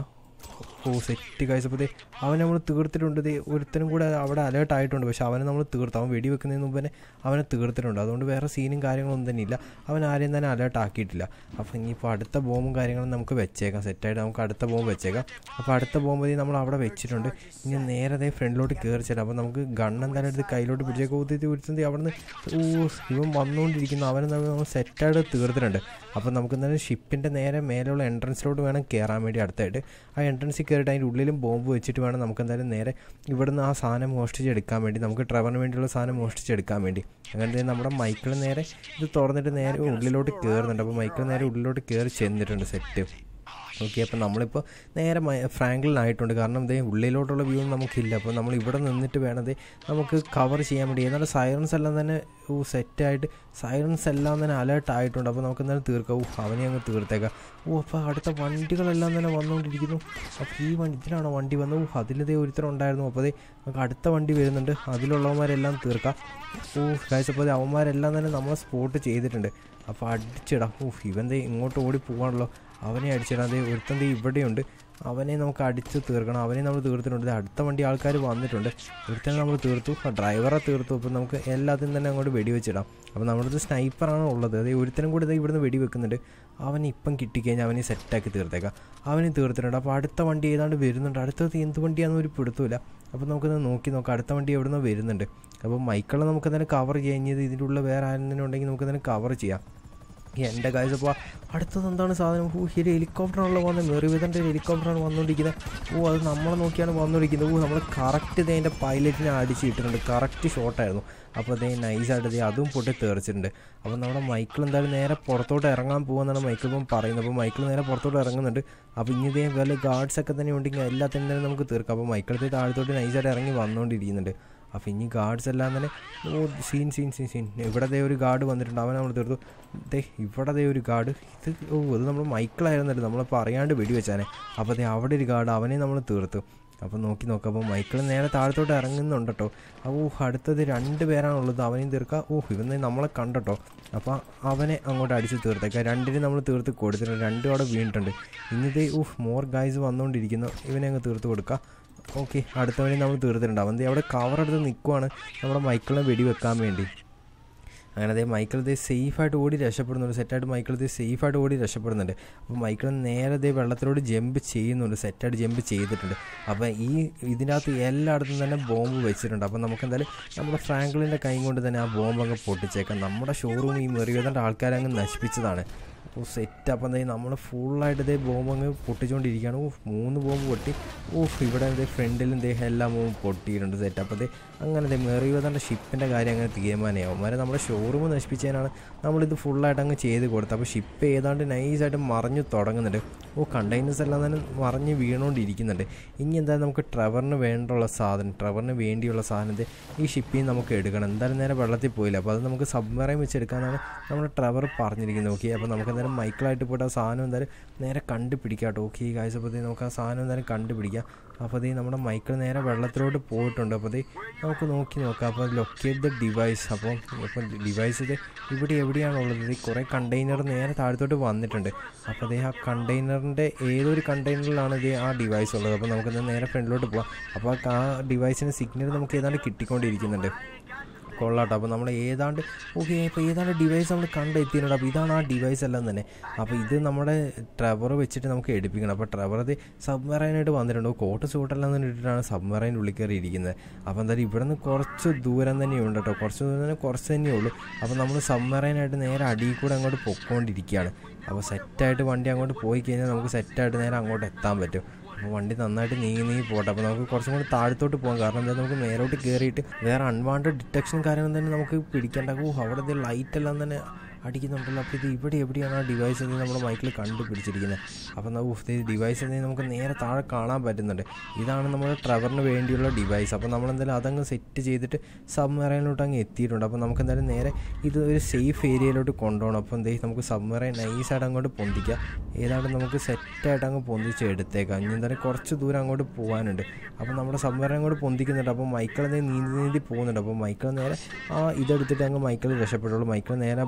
ഓ സെറ്റ് കഴിച്ചപ്പോൾ ദേ അവനെ നമ്മൾ തീർത്തിട്ടുണ്ട് ദേ ഒരുത്തനും കൂടെ അവിടെ അലേർട്ട് ആയിട്ടുണ്ട് പക്ഷെ അവനെ നമ്മൾ തീർത്ത് അവൻ വെടി വെക്കുന്നതിന് മുമ്പ് തന്നെ അവനെ തീർത്തിട്ടുണ്ട് അതുകൊണ്ട് വേറെ സീനും കാര്യങ്ങളൊന്നും തന്നെ ഇല്ല അവൻ ആരെയും തന്നെ അലേർട്ട് ആക്കിയിട്ടില്ല അപ്പോൾ ഇനിയിപ്പോൾ അടുത്ത ബോംബും കാര്യങ്ങളും നമുക്ക് വെച്ചേക്കാം സെറ്റായിട്ട് നമുക്ക് അടുത്ത ബോംബ് വെച്ചേക്കാം അപ്പോൾ അടുത്ത ബോംബ് നമ്മൾ അവിടെ വെച്ചിട്ടുണ്ട് ഇനി നേരെ ദേ ഫ്രണ്ടിലോട്ട് കയറി ചെല്ലാം അപ്പോൾ നമുക്ക് ഗണ്ണ് എന്തായാലും എടുത്ത് കയ്യിലോട്ട് പിടിച്ചേക്ക് ഊത്തി ഉരുത്തി അവിടെ നിന്ന് ഓ ഇവൻ വന്നുകൊണ്ടിരിക്കുന്നു അവനെ നമ്മൾ സെറ്റായിട്ട് തീർത്തിട്ടുണ്ട് അപ്പോൾ നമുക്ക് എന്തായാലും ഷിപ്പിൻ്റെ നേരെ മേലെയുള്ള എൻട്രൻസിലോട്ട് വേണം കയറാൻ വേണ്ടി അടുത്തായിട്ട് ആ എൻട്രൻസിൽ കയറിയിട്ട് അതിൻ്റെ ഉള്ളിലും ബോംബ് വെച്ചിട്ട് വേണം നമുക്ക് എന്തായാലും നേരെ ഇവിടുന്ന് ആ സാധനം മോഷ്ടിച്ചെടുക്കാൻ വേണ്ടി നമുക്ക് ട്രവറിന് വേണ്ടിയുള്ള സാധനം മോഷ്ടിച്ചെടുക്കാൻ വേണ്ടി അങ്ങനെ നമ്മുടെ മൈക്കിൾ നേരെ ഇത് തുറന്നിട്ട് നേരെ ഉള്ളിലോട്ട് കയറുന്നുണ്ട് അപ്പോൾ മൈക്കിൾ നേരെ ഉള്ളിലോട്ട് കയറി ചെന്നിട്ടുണ്ട് സെറ്റ് ഓക്കെ അപ്പോൾ നമ്മളിപ്പോൾ നേരെ ഫ്രാങ്കിളിനായിട്ടുണ്ട് കാരണം ഇതേ ഉള്ളിലോട്ടുള്ള വ്യൂ ഒന്നും നമുക്കില്ല അപ്പോൾ നമ്മൾ ഇവിടെ നിന്നിട്ട് വേണത് നമുക്ക് കവർ ചെയ്യാൻ വേണ്ടി എന്നാലും സൈറൻസ് എല്ലാം തന്നെ ഓ സെറ്റായിട്ട് സൈറൻസ് എല്ലാം തന്നെ അലേർട്ട് ആയിട്ടുണ്ട് അപ്പോൾ നമുക്ക് എന്തായാലും തീർക്കാം ഓ അവനെ അങ്ങ് തീർത്തേക്കാം ഓ അപ്പോൾ അടുത്ത വണ്ടികളെല്ലാം തന്നെ വന്നുകൊണ്ടിരിക്കുന്നു അപ്പോൾ ഈ വണ്ടി ഇതിലാണോ വണ്ടി വന്നത് ഓ അതിലിതേ ഒരുത്തരം ഉണ്ടായിരുന്നു അപ്പോൾ അതേ നമുക്ക് അടുത്ത വണ്ടി വരുന്നുണ്ട് അതിലുള്ളവന്മാരെല്ലാം തീർക്കാം ഓ കാഴ്ച അപ്പോൾ അവന്മാരെല്ലാം തന്നെ നമ്മളെ സ്പോട്ട് ചെയ്തിട്ടുണ്ട് അപ്പോൾ അടിച്ചിടാം ഓ ഇവൻ ഇങ്ങോട്ട് ഓടി പോകാണല്ലോ അവനെ അടിച്ചിടാം അതേ ഒരുത്തൻ ദേ ഇവിടെയുണ്ട് അവനെ നമുക്ക് അടിച്ച് തീർക്കണം അവനെ നമ്മൾ തീർത്തിട്ടുണ്ട് ദേ അടുത്ത വണ്ടി ആൾക്കാർ വന്നിട്ടുണ്ട് ഒരുത്തനെ നമ്മൾ തീർത്തു ആ ഡ്രൈവറെ തീർത്തു അപ്പോൾ നമുക്ക് എല്ലാത്തിനും തന്നെ അങ്ങോട്ട് വെടിവെച്ചിടാം അപ്പോൾ നമ്മുടെ അടുത്ത് സ്നൈപ്പറാണ് ഉള്ളത് അതേ ഒരുത്തനും കൂടി ഇതേ ഇവിടുന്ന് വെടിവെക്കുന്നുണ്ട് അവൻ ഇപ്പം കിട്ടിക്കഴിഞ്ഞാൽ അവനെ സെറ്റാക്കി തീർത്തേക്കാം അവനെ തീർത്തിട്ടുണ്ട് അപ്പോൾ അടുത്ത വണ്ടി ഏതാണ്ട് വരുന്നുണ്ട് അടുത്തത് എന്ത് വണ്ടിയാണെന്ന് ഒരു പിടുത്തമില്ല അപ്പോൾ നമുക്കൊന്ന് നോക്കി നോക്കാം അടുത്ത വണ്ടി എവിടെ നിന്ന് വരുന്നുണ്ട് അപ്പോൾ മൈക്കിളെ നമുക്ക് തന്നെ കവർ കഴിഞ്ഞത് ഇതിൻ്റെ ഉള്ളിൽ വേറെ ആരെങ്കിലും ഉണ്ടെങ്കിൽ നമുക്ക് തന്നെ കവർ ചെയ്യാം എൻ്റെ കാഴ്ച അപ്പോൾ അടുത്തത് എന്താണ് സാധനം ഓ ഈ ഒരു ഹെലികോപ്റ്ററാണല്ലോ വന്നത് മെറിവിതൻ്റെ ഒരു ഹെലികോപ്റ്ററാണ് വന്നുകൊണ്ടിരിക്കുന്നത് ഓ അത് നമ്മളെ നോക്കിയാണ് വന്നുകൊണ്ടിരിക്കുന്നത് ഓ നമ്മൾ കറക്റ്റ് ഇത് അതിൻ്റെ പൈലറ്റിനെ അടിച്ച് ഇട്ടിട്ടുണ്ട് കറക്റ്റ് ഷോട്ടായിരുന്നു അപ്പോൾ അതേ നൈസായിട്ട് ഇത് അതും പൊട്ടി തെറിച്ചിട്ടുണ്ട് അപ്പോൾ നമ്മുടെ മൈക്കിൾ എന്തായാലും നേരെ പുറത്തോട്ട് ഇറങ്ങാൻ പോകുമെന്നാണ് മൈക്കിൾ ഇപ്പം പറയുന്നത് അപ്പോൾ മൈക്കിൾ നേരെ പുറത്തോട്ട് ഇറങ്ങുന്നുണ്ട് അപ്പോൾ ഇനി ഇതേ വല്ല ഗാർഡ്സ് ഒക്കെ തന്നെ ഉണ്ടെങ്കിൽ എല്ലാത്തിനും തന്നെ നമുക്ക് തീർക്കാം അപ്പോൾ മൈക്കിളത്തെ താഴത്തോട്ട് നൈസായിട്ട് ഇറങ്ങി വന്നുകൊണ്ടിരിക്കുന്നുണ്ട് അപ്പോൾ ഇനി ഗാർഡ്സ് എല്ലാം തന്നെ oh scene scene scene scene ഇവിടെ ദേ ഒരു ഗാർഡ് വന്നിട്ടുണ്ട് അവനെ നമ്മൾ തീർത്തു ദേ ഇവിടെ ദേ ഒരു ഗാർഡ് ഇത് ഓ അത് നമ്മൾ മൈക്കിളായിരുന്നല്ലോ നമ്മളിപ്പോൾ അറിയാണ്ട് വെടിവെച്ചാനെ അപ്പോൾ ദേ അവിടെ ഒരു ഗാർഡ് അവനെ നമ്മൾ തീർത്തു അപ്പോൾ നോക്കി നോക്കാം അപ്പോൾ മൈക്കിൾ നേരെ താഴത്തോട്ട് ഇറങ്ങുന്നുണ്ട് കേട്ടോ അപ്പോൾ അടുത്തത് രണ്ട് പേരാണുള്ളത് അവനെയും തീർക്കാം ഓ ഇവന്ന് നമ്മളെ കണ്ടട്ടോ അപ്പോൾ അവനെ അങ്ങോട്ട് അടിച്ച് തീർത്തേക്കാം രണ്ടിനും നമ്മൾ തീർത്ത് കൊടുത്തിട്ടുണ്ട് രണ്ടും അവിടെ വീണിട്ടുണ്ട് ഇന്നിതേ ഊഹ് മോർ ഗൈസ് വന്നുകൊണ്ടിരിക്കുന്നു ഇവനെ അങ്ങ് തീർത്ത് കൊടുക്കാം ഓക്കെ അടുത്ത വഴി നമ്മൾ തീർത്തിട്ടുണ്ട് അവൻ ദേ അവിടെ കവർ എടുത്ത് നിൽക്കുവാണ് നമ്മുടെ മൈക്കിളിനെ വെടിവെക്കാൻ വേണ്ടി അങ്ങനെ അതേ മൈക്കിൾ ദേ സേഫായിട്ട് ഓടി രക്ഷപ്പെടുന്നുണ്ട് സെറ്റായിട്ട് മൈക്കിൾ ദേ സേഫായിട്ട് ഓടി രക്ഷപ്പെടുന്നുണ്ട് അപ്പോൾ മൈക്കിൾ നേരെ ദേ വെള്ളത്തിലോട് ജമ്പ് ചെയ്യുന്നുണ്ട് സെറ്റായിട്ട് ജമ്പ് ചെയ്തിട്ടുണ്ട് അപ്പോൾ ഈ ഇതിനകത്ത് എല്ലായിടത്തും തന്നെ ബോംബ് വെച്ചിട്ടുണ്ട് അപ്പോൾ നമുക്ക് എന്തായാലും നമ്മുടെ ഫ്രാങ്ക്ലിൻ്റെ കൈ കൊണ്ട് തന്നെ ആ ബോംബ് അങ്ങ് പൊട്ടിച്ചേക്കാം നമ്മുടെ ഷോറൂം ഈ മെറിയതൻ്റെ ആൾക്കാരെ അങ്ങ് നശിപ്പിച്ചതാണ് അപ്പോൾ സെറ്റ് അപ്പം എന്താ നമ്മൾ ഫുള്ളായിട്ട് ഇതേ ബോംബ് അങ്ങ് പൊട്ടിച്ചുകൊണ്ടിരിക്കുകയാണ് ഓ മൂന്ന് ബോംബ് പൊട്ടി ഓ ഇവിടെ ഇതേ ഫ്രണ്ടിലും ഇതേ എല്ലാ ബോംബും പൊട്ടിയിട്ടുണ്ട് സെറ്റ് അപ്പോൾ അതേ അങ്ങനെ ഇതേ മെറിയുവതൻ്റെ ഷിപ്പിൻ്റെ കാര്യം അങ്ങനെ തീരുമാനമാവും അവന്മാരെ നമ്മുടെ ഷോറൂം നശിപ്പിച്ചതിനാണ് നമ്മളിത് ഫുള്ളായിട്ട് അങ്ങ് ചെയ്ത് കൊടുത്തത് അപ്പോൾ ഷിപ്പ് ഏതാണ്ട് നൈസായിട്ട് മറിഞ്ഞു തുടങ്ങുന്നുണ്ട് ഓ കണ്ടെയ്നേഴ്സ് എല്ലാം തന്നെ മറിഞ്ഞ് വീണുകൊണ്ടിരിക്കുന്നുണ്ട് ഇനി എന്തായാലും നമുക്ക് ട്രവറിന് വേണ്ടുള്ള സാധനം ട്രവറിന് വേണ്ടിയുള്ള സാധനത്തെ ഈ ഷിപ്പിൽ നിന്ന് നമുക്ക് എടുക്കണം എന്തായാലും നേരെ വെള്ളത്തിൽ പോയില്ല അപ്പോൾ അത് നമുക്ക് സബ്മറൈൻ വെച്ച് എടുക്കാനാണ് നമ്മുടെ ട്രവർ പറഞ്ഞിരിക്കുന്നത് ഓക്കെ അപ്പോൾ നമുക്ക് എന്തായാലും മൈക്കിളായിട്ട് പോയിട്ട് ആ സാധനം എന്തായാലും നേരെ കണ്ടുപിടിക്കാം കേട്ടോ ഓക്കെ ഈ കാഴ്ചപ്പോഴത്തേക്ക് നമുക്ക് ആ സാധനം എന്തായാലും കണ്ടുപിടിക്കാം അപ്പോൾ അതേ നമ്മുടെ മൈക്കിൾ നേരെ വെള്ളത്തിലോട്ട് പോയിട്ടുണ്ട് അപ്പോൾ അതേ നമുക്ക് നോക്കി നോക്കാം അപ്പോൾ ലൊക്കേറ്റ് ദ ഡിവൈസ് അപ്പോൾ ഇപ്പോൾ ഡിവൈസ് ഇത് ഇവിടെ എവിടെയാണുള്ളത് ഇത് കുറേ കണ്ടെയ്നർ നേരെ താഴത്തോട്ട് വന്നിട്ടുണ്ട് അപ്പോൾ അതേ ആ കണ്ടെയ്നറിൻ്റെ ഏതൊരു കണ്ടെയ്നറിലാണ് ഇത് ആ ഡിവൈസ് ഉള്ളത് അപ്പോൾ നമുക്ക് നേരെ ഫ്രണ്ടിലോട്ട് പോകാം അപ്പോൾ ആ ഡിവൈസിന് സിഗ്നൽ നമുക്ക് ഏതാണ്ട് കിട്ടിക്കൊണ്ടിരിക്കുന്നുണ്ട് കൊള്ളാട്ടോ അപ്പോൾ നമ്മൾ ഏതാണ്ട് ഓക്കെ ഇപ്പോൾ ഏതാണ്ട് ഡിവൈസ് നമ്മൾ കണ്ടെത്തിയിട്ടുണ്ട് അപ്പോൾ ഇതാണ് ആ ഡിവൈസ് എല്ലാം തന്നെ അപ്പോൾ ഇത് നമ്മുടെ ട്രവർ വെച്ചിട്ട് നമുക്ക് എടുപ്പിക്കണം അപ്പോൾ ട്രവർ അത് സബ്മറൈനായിട്ട് വന്നിട്ടുണ്ട് കോട്ട് സൂട്ടെല്ലാം തന്നെ ഇട്ടിട്ടാണ് സബ്മറൈൻ ഉള്ളിൽ കയറി ഇരിക്കുന്നത് അപ്പോൾ എന്തായാലും ഇവിടെ നിന്ന് കുറച്ച് ദൂരം തന്നെയുണ്ട് കേട്ടോ കുറച്ച് ദൂരം തന്നെ കുറച്ച് തന്നെയേ ഉള്ളൂ അപ്പോൾ നമ്മൾ സബ്മറൈനായിട്ട് നേരെ അടിയിൽ കൂടെ അങ്ങോട്ട് പൊക്കോണ്ടിരിക്കുകയാണ് അപ്പോൾ സെറ്റായിട്ട് വണ്ടി അങ്ങോട്ട് പോയി കഴിഞ്ഞാൽ നമുക്ക് സെറ്റായിട്ട് നേരെ അങ്ങോട്ട് എത്താൻ പറ്റും അപ്പോൾ വണ്ടി നന്നായിട്ട് നീങ്ങി നീങ്ങി പോട്ടെ അപ്പോൾ നമുക്ക് കുറച്ചും കൂടി താഴത്തോട്ട് പോകാം കാരണം എന്താ നമുക്ക് മേലോട്ട് കയറിയിട്ട് വേറെ അൺവാണ്ടഡ് ഡിറ്റക്ഷൻ കാര്യങ്ങൾ തന്നെ നമുക്ക് പിടിക്കേണ്ട ഓ അവിടെ ലൈറ്റ് എല്ലാം തന്നെ അടിക്കുന്നുണ്ടല്ലോ അപ്പോൾ ഇത് ഇവിടെ എവിടെയാണ് ആ ഡിവൈസ് എന്ന് നമ്മുടെ മൈക്കിൽ കണ്ടുപിടിച്ചിരിക്കുന്നത് അപ്പോൾ നമുക്ക് ഡിവൈസ് എന്ന് നമുക്ക് നേരെ താഴെ കാണാൻ പറ്റുന്നുണ്ട് ഇതാണ് നമ്മുടെ ട്രവറിന് വേണ്ടിയുള്ള ഡിവൈസ് അപ്പോൾ നമ്മൾ എന്തായാലും അതങ്ങ് സെറ്റ് ചെയ്തിട്ട് സബ്മറൈനിലോട്ട് അങ്ങ് എത്തിയിട്ടുണ്ട് അപ്പോൾ നമുക്ക് എന്തായാലും നേരെ ഇത് ഒരു സേഫ് ഏരിയയിലോട്ട് കൊണ്ടുപോകണം അപ്പോൾ എന്തേ നമുക്ക് സബ്മറൈൻ നൈസായിട്ട് അങ്ങോട്ട് പൊന്തിക്കാം ഏതാണ്ട് നമുക്ക് സെറ്റായിട്ട് അങ്ങ് പൊന്തിച്ച് എടുത്തേക്കാം ഇനി എന്തായാലും കുറച്ച് ദൂരം അങ്ങോട്ട് പോകാനുണ്ട് അപ്പോൾ നമ്മുടെ സബ്മറൈൻ അങ്ങോട്ട് പൊന്തിക്കുന്നുണ്ട് അപ്പോൾ മൈക്കിൾ നീന്തി നീന്തി പോകുന്നുണ്ട് അപ്പോൾ മൈക്കിൾ നേരെ ആ ഇതെടുത്തിട്ട് അങ്ങ് മൈക്കിൾ രക്ഷപ്പെട്ടുള്ളൂ മൈക്കിൾ നേരെ ബോട്ട് എടുത്ത്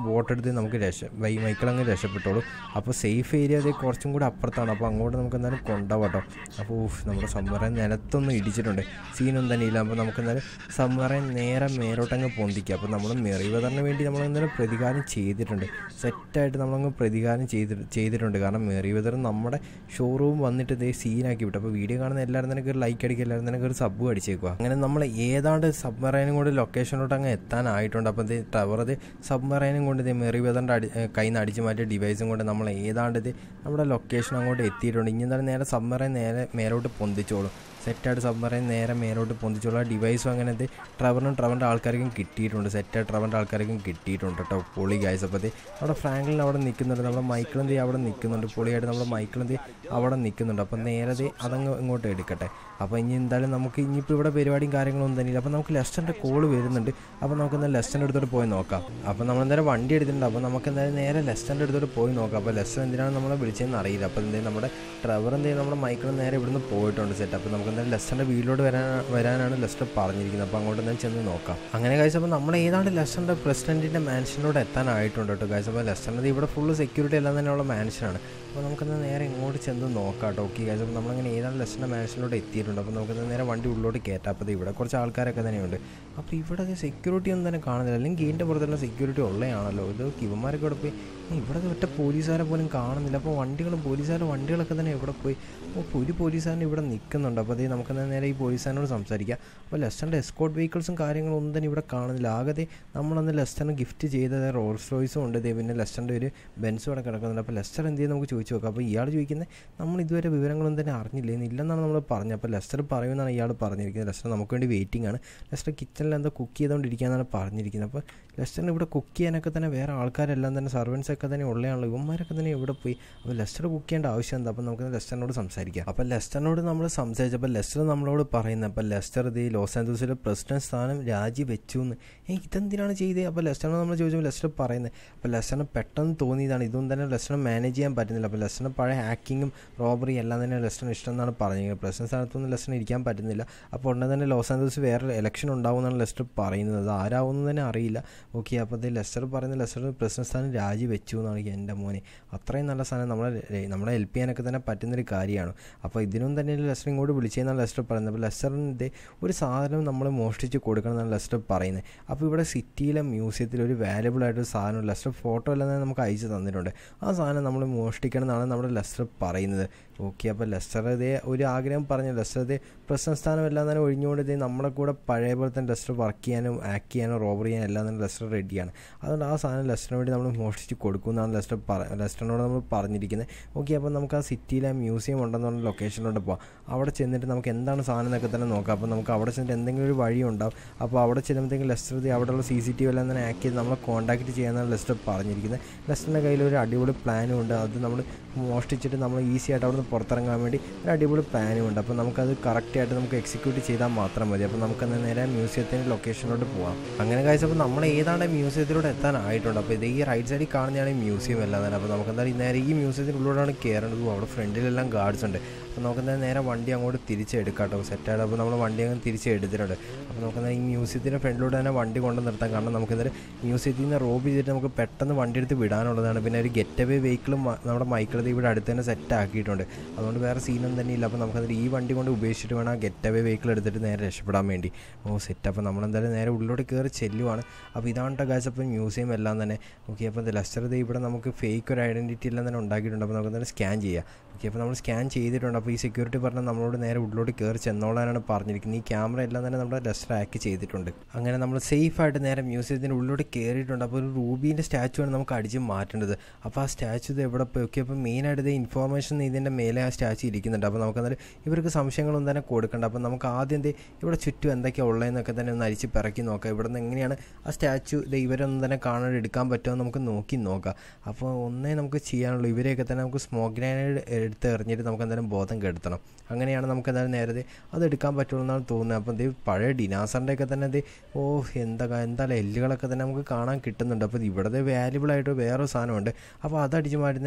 ഇത് നമുക്ക് രക്ഷ വൈ മൈക്കിൾ അങ്ങ് രക്ഷപ്പെട്ടോളൂ അപ്പോൾ സേഫ് ഏരിയ അത് കുറച്ചും കൂടി അപ്പുറത്താണ് അപ്പോൾ അങ്ങോട്ട് നമുക്ക് എന്തായാലും കൊണ്ടുപോകട്ടോ അപ്പോൾ ഊഫ് നമ്മുടെ സമ്മറൻ നിലത്തൊന്നും ഇടിച്ചിട്ടുണ്ട് സീനൊന്നും തന്നെ ഇല്ല അപ്പോൾ നമുക്ക് എന്തായാലും സമ്മറൻ നേരെ മേലോട്ടങ്ങ് പൊന്തിക്കുക അപ്പോൾ നമ്മൾ മെറിവതറിന് വേണ്ടി നമ്മൾ എന്തായാലും പ്രതികാരം ചെയ്തിട്ടുണ്ട് സെറ്റായിട്ട് നമ്മളങ്ങ് പ്രതികാരം ചെയ്തി ചെയ്തിട്ടുണ്ട് കാരണം മെറിവതർ നമ്മുടെ ഷോറൂം വന്നിട്ട് ഇതേ സീനാക്കി വിട്ടു അപ്പോൾ വീഡിയോ കാണുന്ന എല്ലാവരും തന്നെ ഒരു ലൈക്ക് അടിക്കുക എല്ലാവരും തന്നെ ഒരു സബ് അടിച്ചേക്കുക അങ്ങനെ നമ്മൾ ഏതാണ്ട് സബ്മറൈനും കൊണ്ട് ലൊക്കേഷനിലോട്ട് അങ്ങ് എത്താനായിട്ടുണ്ട് അപ്പോൾ ഇത് ടവർ ഇത് സബ്മറൈനും കൊണ്ട് ഇത് മെറിവതറിൻ്റെ അടി കയ്യിൽ നിന്ന് അടിച്ച് മാറ്റിയ ഡിവൈസും കൊണ്ട് നമ്മൾ ഏതാണ്ട് ഇത് നമ്മുടെ ലൊക്കേഷൻ അങ്ങോട്ട് എത്തിയിട്ടുണ്ട് ഇനി എന്തായാലും നേരെ സബ്മറൈൻ നേരെ മേലോട്ട് പൊന്തിച്ചോളും സെറ്റായിട്ട് സബ്മറൈൻ നേരെ മേലോട്ട് പൊന്തിച്ചുള്ള ഡിവൈസും അങ്ങനത്തെ ട്രവറിനും ട്രവറിൻ്റെ ആൾക്കാർക്കും കിട്ടിയിട്ടുണ്ട് സെറ്റായിട്ട് ട്രവറിൻ്റെ ആൾക്കാർക്കും കിട്ടിയിട്ടുണ്ട് കേട്ടോ പൊളി ഗായ്സ് അപ്പോൾ അത് നമ്മുടെ ഫ്രാങ്കിളിൻ അവിടെ നിൽക്കുന്നുണ്ട് നമ്മുടെ മൈക്കിളും തീ അവിടെ നിൽക്കുന്നുണ്ട് പൊളിയായിട്ട് നമ്മുടെ മൈക്കിളും തീ അവിടെ നിൽക്കുന്നുണ്ട് അപ്പോൾ നേരെ ദേ അതങ്ങ് ഇങ്ങോട്ട് എടുക്കട്ടെ അപ്പോൾ ഇനി എന്തായാലും നമുക്ക് ഇനിയിപ്പോൾ ഇവിടെ പരിപാടിയും കാര്യങ്ങളൊന്നും തന്നെ ഇല്ല അപ്പോൾ നമുക്ക് ലെസ്റ്ററിൻ്റെ കോള് വരുന്നുണ്ട് അപ്പോൾ നമുക്ക് എന്തായാലും ലെസ്റ്ററിൻ്റെ അടുത്തോട്ട് പോയി നോക്കാം അപ്പോൾ നമ്മൾ എന്തായാലും വണ്ടി എടുത്തിട്ടുണ്ട് അപ്പോൾ നമുക്ക് എന്തായാലും നേരെ ലെസ്റ്ററിൻ്റെ അടുത്തോട്ട് പോയി നോക്കാം അപ്പോൾ ലെസ്റ്റർ എന്തിനാണ് നമ്മളെ വിളിച്ചതെന്ന് അറിയില്ല അപ്പോൾ എന്തായാലും നമ്മുടെ ട്രവർ എന്തെങ്കിലും നമ്മുടെ മൈക്കിളും നേരെ ഇവിടുന്ന് പോയിട്ടുണ്ട് സെറ്റ് അപ്പോൾ നമുക്ക് എന്തായാലും ലെസ്റ്ററിൻ്റെ വീട്ടിലോട്ട് വരാൻ വരാനാണ് ലെസ്റ്റർ പറഞ്ഞിരിക്കുന്നത് അപ്പോൾ അങ്ങോട്ട് എന്തായാലും ചെന്ന് നോക്കാം അങ്ങനെ കഴിച്ച അപ്പോൾ നമ്മൾ ഏതാണ്ട് ലെസ്റ്ററിൻ്റെ പ്രസിഡൻറ്റിൻ്റെ മാൻഷനിലോട്ട് എത്താനായിട്ടുണ്ട് കേട്ടോ കഴിച്ച അപ്പോൾ ലെസ്റ്ററിൻ്റെ ഇവിടെ ഫുള്ള് സെക്യൂരിറ്റി എല്ലാം തന്നെയുള്ള മാൻഷനാണ് അപ്പോൾ നമുക്കെന്നാൽ നേരെ ഇങ്ങോട്ട് ചെന്ന് നോക്കാം കേട്ടോ ഓക്കെ കഴിച്ച അപ്പോൾ നമ്മളങ്ങനെ ഏതാണ്ട് ലെസ്റ്ററിൻ്റെ മാൻഷനിലോട്ട് എത്തിയിട്ടുണ്ട് അപ്പോൾ നമുക്ക് നേരെ വണ്ടി ഉള്ളിലോട്ട് കയറ്റാം അപ്പോൾ ഇവിടെ കുറച്ച് ആൾക്കാരൊക്കെ തന്നെയുണ്ട് അപ്പോൾ ഇവിടെ സെക്യൂരിറ്റി ഒന്നും തന്നെ കാണുന്നില്ല അല്ലെങ്കിൽ ഗേറ്റിൻ്റെ പുറത്തുള്ള സെക്യൂരിറ്റി ഉള്ളതാണല്ലോ ഇത് ഇവന്മാരൊക്കെ ഇവിടെ പോയി ഇവിടെ ഒറ്റ പോലീസുകാരെ പോലും കാണുന്നില്ല അപ്പോൾ വണ്ടികളും പോലീസുകാരുടെ വണ്ടികളൊക്കെ തന്നെ ഇവിടെ പോയി അപ്പോൾ ഒരു പോലീസുകാരൻ ഇവിടെ നിൽക്കുന്നുണ്ട് അപ്പോൾ അതേ നമുക്ക് നേരെ ഈ പോലീസുകാരനോട് സംസാരിക്കാം അപ്പോൾ ലെസ്റ്ററിൻ്റെ എസ്കോട്ട് വെഹിക്കിൾസും കാര്യങ്ങളും ഒന്നും തന്നെ ഇവിടെ കാണുന്നില്ല ആകെ നമ്മളന്ന് ലെസ്റ്ററിന് ഗിഫ്റ്റ് ചെയ്തത് റോൾസ് റോയ്സും ഉണ്ട് ദേ പിന്നെ ലെസ്റ്ററിൻ്റെ ഒരു ബെൻസും അവിടെ കിടക്കുന്നുണ്ട് അപ്പോൾ ലെസ്റ്റർ എന്ത് ചെയ്യും നമുക്ക് ചോദിച്ചു നോക്കാം അപ്പോൾ ഇയാൾ ചോദിക്കുന്നത് നമ്മൾ ഇതുവരെ വിവരങ്ങളൊന്നും തന്നെ അറിഞ്ഞില്ല ഇല്ലെന്നാണ് നമ്മൾ പറഞ്ഞത് അപ്പോൾ ലെസ്റ്റർ പറയുമെന്നാണ് ഇയാൾ പറഞ്ഞിരിക്കുന്നത് ലെസ്റ്റർ നമുക്ക് വേണ്ടി വെയിറ്റിംഗ് ആണ് ലെസ്റ്റർ കിച്ചണിൽ എന്തോ കുക്ക് ചെയ്തുകൊണ്ടിരിക്കുകയെന്നാണ് പറഞ്ഞിരിക്കുന്നത് അപ്പോൾ ലെസ്റ്ററിന് ഇവിടെ കുക്ക് ചെയ്യാനൊക്കെ തന്നെ വേറെ ആൾക്കാരെല്ലാം തന്നെ സർവൻസ് ഒക്കെ തന്നെ ഉള്ളതാണല്ലോ ഇവന്മാരൊക്കെ തന്നെ ഇവിടെ പോയി അപ്പോൾ ലെസ്റ്റർ കുക്ക് ചെയ്യേണ്ട ആവശ്യം എന്താ അപ്പോൾ നമുക്ക് ലെസ്റ്ററിനോട് സംസാരിക്കാം അപ്പോൾ ലെസ്റ്ററിനോട് നമ്മൾ സംസാരിച്ചപ്പോൾ ലെസ്റ്റർ നമ്മളോട് പറയുന്നത് അപ്പോൾ ലെസ്റ്റർ ഇത് ലോസ് ആൻഡോസിലെ പ്രസിഡന്റ് സ്ഥാനം രാജി വെച്ചു എന്ന് ഏ ഇതെന്തിനാണ് ചെയ്തത് അപ്പോൾ ലെസ്റ്ററിനോട് നമ്മൾ ചോദിച്ചപ്പോൾ ലെസ്റ്റർ പറയുന്നത് അപ്പോൾ ലെസ്റ്ററിന് പെട്ടെന്ന് തോന്നിയതാണ് ഇതൊന്നും തന്നെ ലെസ്റ്ററിന് മാനേജ് ചെയ്യാൻ പറ്റുന്നില്ല അപ്പോൾ ലെസ്റ്ററിന് പഴയ ഹാക്കിങ്ങും റോബറി എല്ലാം തന്നെ ലെസ്റ്ററിന് ഇഷ്ടം എന്നാണ് പറഞ്ഞത് പ്രസിഡന്റ് സ്ഥാനത്തൊന്നും ലെസ്റ്ററിന് ഇരിക്കാൻ പറ്റുന്നില്ല അപ്പോൾ ഉടനെ തന്നെ ലോസ് ആൻഡോസ് വേറെ ഇലക്ഷൻ ഉണ്ടാവുമെന്നാണ് ലെസ്റ്റർ പറയുന്നത് അത് ആരാവുമെന്ന് തന്നെ അറിയില്ല ഓക്കെ അപ്പോൾ ഇത് ലെസ്റ്റർ പറയുന്ന ലെസ്റ്റർ പ്രസിഡന്റ് സ്ഥാനം രാജി വെച്ചു എന്നാണ് എൻ്റെ മോനെ അത്രയും നല്ല സാധനം നമ്മളെ നമ്മളെ ഹെൽപ്പ് ചെയ്യാനൊക്കെ തന്നെ പറ്റുന്നൊരു കാര്യമാണ് അപ്പോൾ ഇതിനും തന്നെ ലെസ്റ്റർ ഇങ്ങോട്ട് വിളിച്ചതെന്നാണ് ലെസ്റ്റർ പറയുന്നത് അപ്പോൾ ലെസ്റ്ററിൻ്റെ ഒരു സാധനം നമ്മൾ മോഷ്ടിച്ച് കൊടുക്കണം എന്നാണ് ലെസ്റ്റർ പറയുന്നത് അപ്പോൾ ഇവിടെ സിറ്റിയിലെ മ്യൂസിയത്തിൽ ഒരു വാല്യബിൾ ആയിട്ടൊരു സാധനം ലെസ്റ്റർ ഫോട്ടോ എല്ലാം തന്നെ നമുക്ക് അയച്ചു തന്നിട്ടുണ്ട് ആ സാധനം നമ്മൾ മോഷ്ടിക്കണം എന്നാണ് നമ്മുടെ ലെസ്റ്റർ പറയുന്നത് ഓക്കെ അപ്പോൾ ലെസ്റ്റർ ഇതേ ഒരു ആഗ്രഹം പറഞ്ഞു ലെസ്റ്റർ ഇതേ പ്രസിഡന്റ് സ്ഥാനം എല്ലാം തന്നെ ഒഴിഞ്ഞുകൊണ്ട് ഇതേ നമ്മളെ കൂടെ പഴയ പോലെ തന്നെ ലെസ്റ്റർ വർക്ക് ചെയ്യാനും ആക്ട് ചെയ്യാനും റോബർ ചെയ്യാനും എല്ലാം തന്നെ ലെസ്റ്റർ റെഡിയാണ് അതുകൊണ്ട് ആ സാധനം ലെസ്റ്ററിന് വേണ്ടി നമ്മൾ മോഷ്ടിച്ച് കൊടുക്കുമെന്നാണ് ലെസ്റ്റർ പറ ലെസ്റ്ററിനോട് നമ്മൾ പറഞ്ഞിരിക്കുന്നത് ഓക്കെ അപ്പോൾ നമുക്ക് ആ സിറ്റിയിലെ മ്യൂസിയം ഉണ്ടെന്ന് പറഞ്ഞ ലൊക്കേഷനിലോട്ട് പോകാം അവിടെ ചെന്നിട്ട് നമുക്ക് എന്താണ് സാധനം എന്നൊക്കെ തന്നെ നോക്കാം അപ്പോൾ നമുക്ക് അവിടെ ചെന്നിട്ട് എന്തെങ്കിലും ഒരു വഴി ഉണ്ടാവും അപ്പോൾ അവിടെ ചെല്ലുമ്പോഴത്തേക്കും ലെസ്റ്റർ ഇത് അവിടെയുള്ള സി സി ടി വി എല്ലാം തന്നെ ആക്ട് ചെയ്ത് നമ്മളെ കോൺടാക്ട് ചെയ്യാനാണ് ലെസ്റ്റർ പറഞ്ഞിരിക്കുന്നത് ലെസ്റ്ററിൻ്റെ കയ്യിൽ ഒരു അടിപൊളി പ്ലാനും ഉണ്ട് അത് നമ്മൾ മോഷ്ടിച്ചിട്ട് നമ്മൾ ഈസി ആയിട്ട് അവിടെ നിന്ന് പുറത്തിറങ്ങാൻ വേണ്ടി ഒരു അടിപൊളി പ്ലാനും ഉണ്ട് അപ്പോൾ നമുക്കത് കറക്റ്റായിട്ട് നമുക്ക് എക്സിക്യൂട്ട് ചെയ്താൽ മാത്രം മതി അപ്പോൾ നമുക്ക് നേരെ മ്യൂസിയത്തിൻ്റെ ലൊക്കേഷനിലോട്ട് പോകാം അങ്ങനെ കഴിച്ചപ്പോൾ നമ്മൾ ഏതാണ്ട് മ്യൂസിയത്തിലൂടെ എത്താനായിട്ടുണ്ട് അപ്പോൾ ഇത് ഈ റൈറ്റ് സൈഡിൽ കാണുന്നതാണ് ഈ മ്യൂസിയം എല്ലാം തന്നെ അപ്പോൾ നമുക്ക് എന്തായാലും നേരെ ഈ മ്യൂസിയത്തിനുള്ളിലാണ് കയറേണ്ടത് അവിടെ ഫ്രണ്ടിലെല്ലാം ഗാർഡ്സ് ഉണ്ട് അപ്പോൾ നമുക്ക് എന്തായാലും നേരെ വണ്ടി അങ്ങോട്ട് തിരിച്ചെടുക്കാം കേട്ടോ സെറ്റായിട്ട് അപ്പോൾ നമ്മൾ വണ്ടി അങ്ങ് തിരിച്ചെടുത്തിട്ടുണ്ട് അപ്പോൾ നമുക്ക് എന്തായാലും ഈ മ്യൂസിയത്തിൻ്റെ ഫ്രണ്ടിലൂടെ തന്നെ വണ്ടി കൊണ്ട് നിർത്താം കാരണം നമുക്ക് എന്തായാലും മ്യൂസിയത്തിൽ നിന്ന് റോബ് ചെയ്തിട്ട് നമുക്ക് പെട്ടെന്ന് വണ്ടി എടുത്ത് വിടാനുള്ളതാണ് പിന്നെ ഒരു ഗെറ്റ് അവേ വെഹിക്കിളും നമ്മുടെ മൈക്കിളത് ഇവിടെ അടുത്ത് തന്നെ സെറ്റ് ആക്കിയിട്ടുണ്ട് അതുകൊണ്ട് വേറെ സീനൊന്നും തന്നെ ഇല്ല അപ്പോൾ നമുക്കതിൽ ഈ വണ്ടി കൊണ്ട് ഉപേക്ഷിച്ചിട്ട് വേണം ആ ഗെറ്റ് അവേ വെഹിക്കിൾ എടുത്തിട്ട് നേരെ രക്ഷപ്പെടാൻ വേണ്ടി ഓ സെറ്റ് അപ്പോൾ നമ്മളെന്തായാലും നേരെ ഉള്ളിലോട്ട് കയറി ചെല്ലുവാണ് അപ്പോൾ ഇതാണ് കാഴ്ച അപ്പോൾ മ്യൂസിയം എല്ലാം തന്നെ ഓക്കെ അപ്പോൾ ലെസ്റ്റർ ഇത് ഇവിടെ നമുക്ക് ഫേക്ക് ഒരു ഐഡൻറ്റിറ്റി എല്ലാം തന്നെ ഉണ്ടാക്കിയിട്ടുണ്ട് അപ്പോൾ നമുക്ക് എന്തായാലും സ്കാൻ ചെയ്യാം ഓക്കെ അപ്പോൾ നമ്മൾ സ്കാൻ ചെയ്തിട്ടുണ്ട് അപ്പോൾ ഈ സെക്യൂരിറ്റി പറഞ്ഞാൽ നമ്മളോട് നേരെ ഉള്ളിലോട്ട് കയറി ചെന്നോളാനാണ് പറഞ്ഞിരിക്കുന്നത് ഈ ക്യാമറ എല്ലാം തന്നെ നമ്മുടെ ലെസ്റ്റർ ആക്കി ചെയ്തിട്ടുണ്ട് അങ്ങനെ നമ്മൾ സേഫായിട്ട് നേരെ മ്യൂസിയത്തിൻ്റെ ഉള്ളിലോട്ട് കയറിയിട്ടുണ്ട് അപ്പോൾ ഒരു റൂബീൻ്റെ സ്റ്റാച്ചു ആണ് നമുക്ക് അടിച്ച് മാറ്റേണ്ടത് അപ്പോൾ ആ സ്റ്റാച്ചു ഇത് എവിടെ പോയി ഓക്കെ അപ്പോൾ മെയിനായിട്ട് ഇത് ഇൻഫോർമേഷൻ ഇതിൻ്റെ മേലെ ആ സ്റ്റാച്ചു ഇരിക്കുന്നുണ്ട് അപ്പോൾ നമുക്ക് എന്നാലും ഇവർക്ക് സംശയങ്ങളൊന്നും തന്നെ കൊടുക്കണ്ട അപ്പോൾ നമുക്ക് ആദ്യം എന്ത് ഇവിടെ ചുറ്റും എന്തൊക്കെയാണ് ഉള്ളതെന്നൊക്കെ തന്നെ ഒന്ന് അരിച്ച് പിറക്കി നോക്കാം ഇവിടെ നിന്ന് എങ്ങനെയാണ് ആ സ്റ്റാച്ചു ഇത് ഇവരൊന്നും തന്നെ കാണാൻ എടുക്കാൻ പറ്റുമോ നമുക്ക് നോക്കി നോക്കാം അപ്പോൾ ഒന്നേ നമുക്ക് ചെയ്യാനുള്ളൂ ഇവരെയൊക്കെ തന്നെ നമുക്ക് സ്മോക്ക് ഗ്രാനൈഡ് എടുത്ത് എറിഞ്ഞിട്ട് നമുക്ക് എന്തായാലും ബോധം കെടുത്തണം അങ്ങനെയാണ് നമുക്ക് എന്തായാലും നേരത്തെ അത് എടുക്കാൻ പറ്റുള്ളൂ എന്നാണ് തോന്നുന്നത് അപ്പോൾ ഇത് പഴയ ഡിനാസറിൻ്റെ ഒക്കെ തന്നെ ഇത് ഓ എന്താ എന്താ എല്ലുകളൊക്കെ തന്നെ നമുക്ക് കാണാൻ കിട്ടുന്നുണ്ട് അപ്പോൾ ഇവിടുത്തെ വാല്യുബിൾ ആയിട്ട് വേറൊരു സാധനമുണ്ട് അപ്പോൾ അത് അടിച്ച് മാറ്റുന്നതിൻ്റെ കൂടെ നമുക്ക്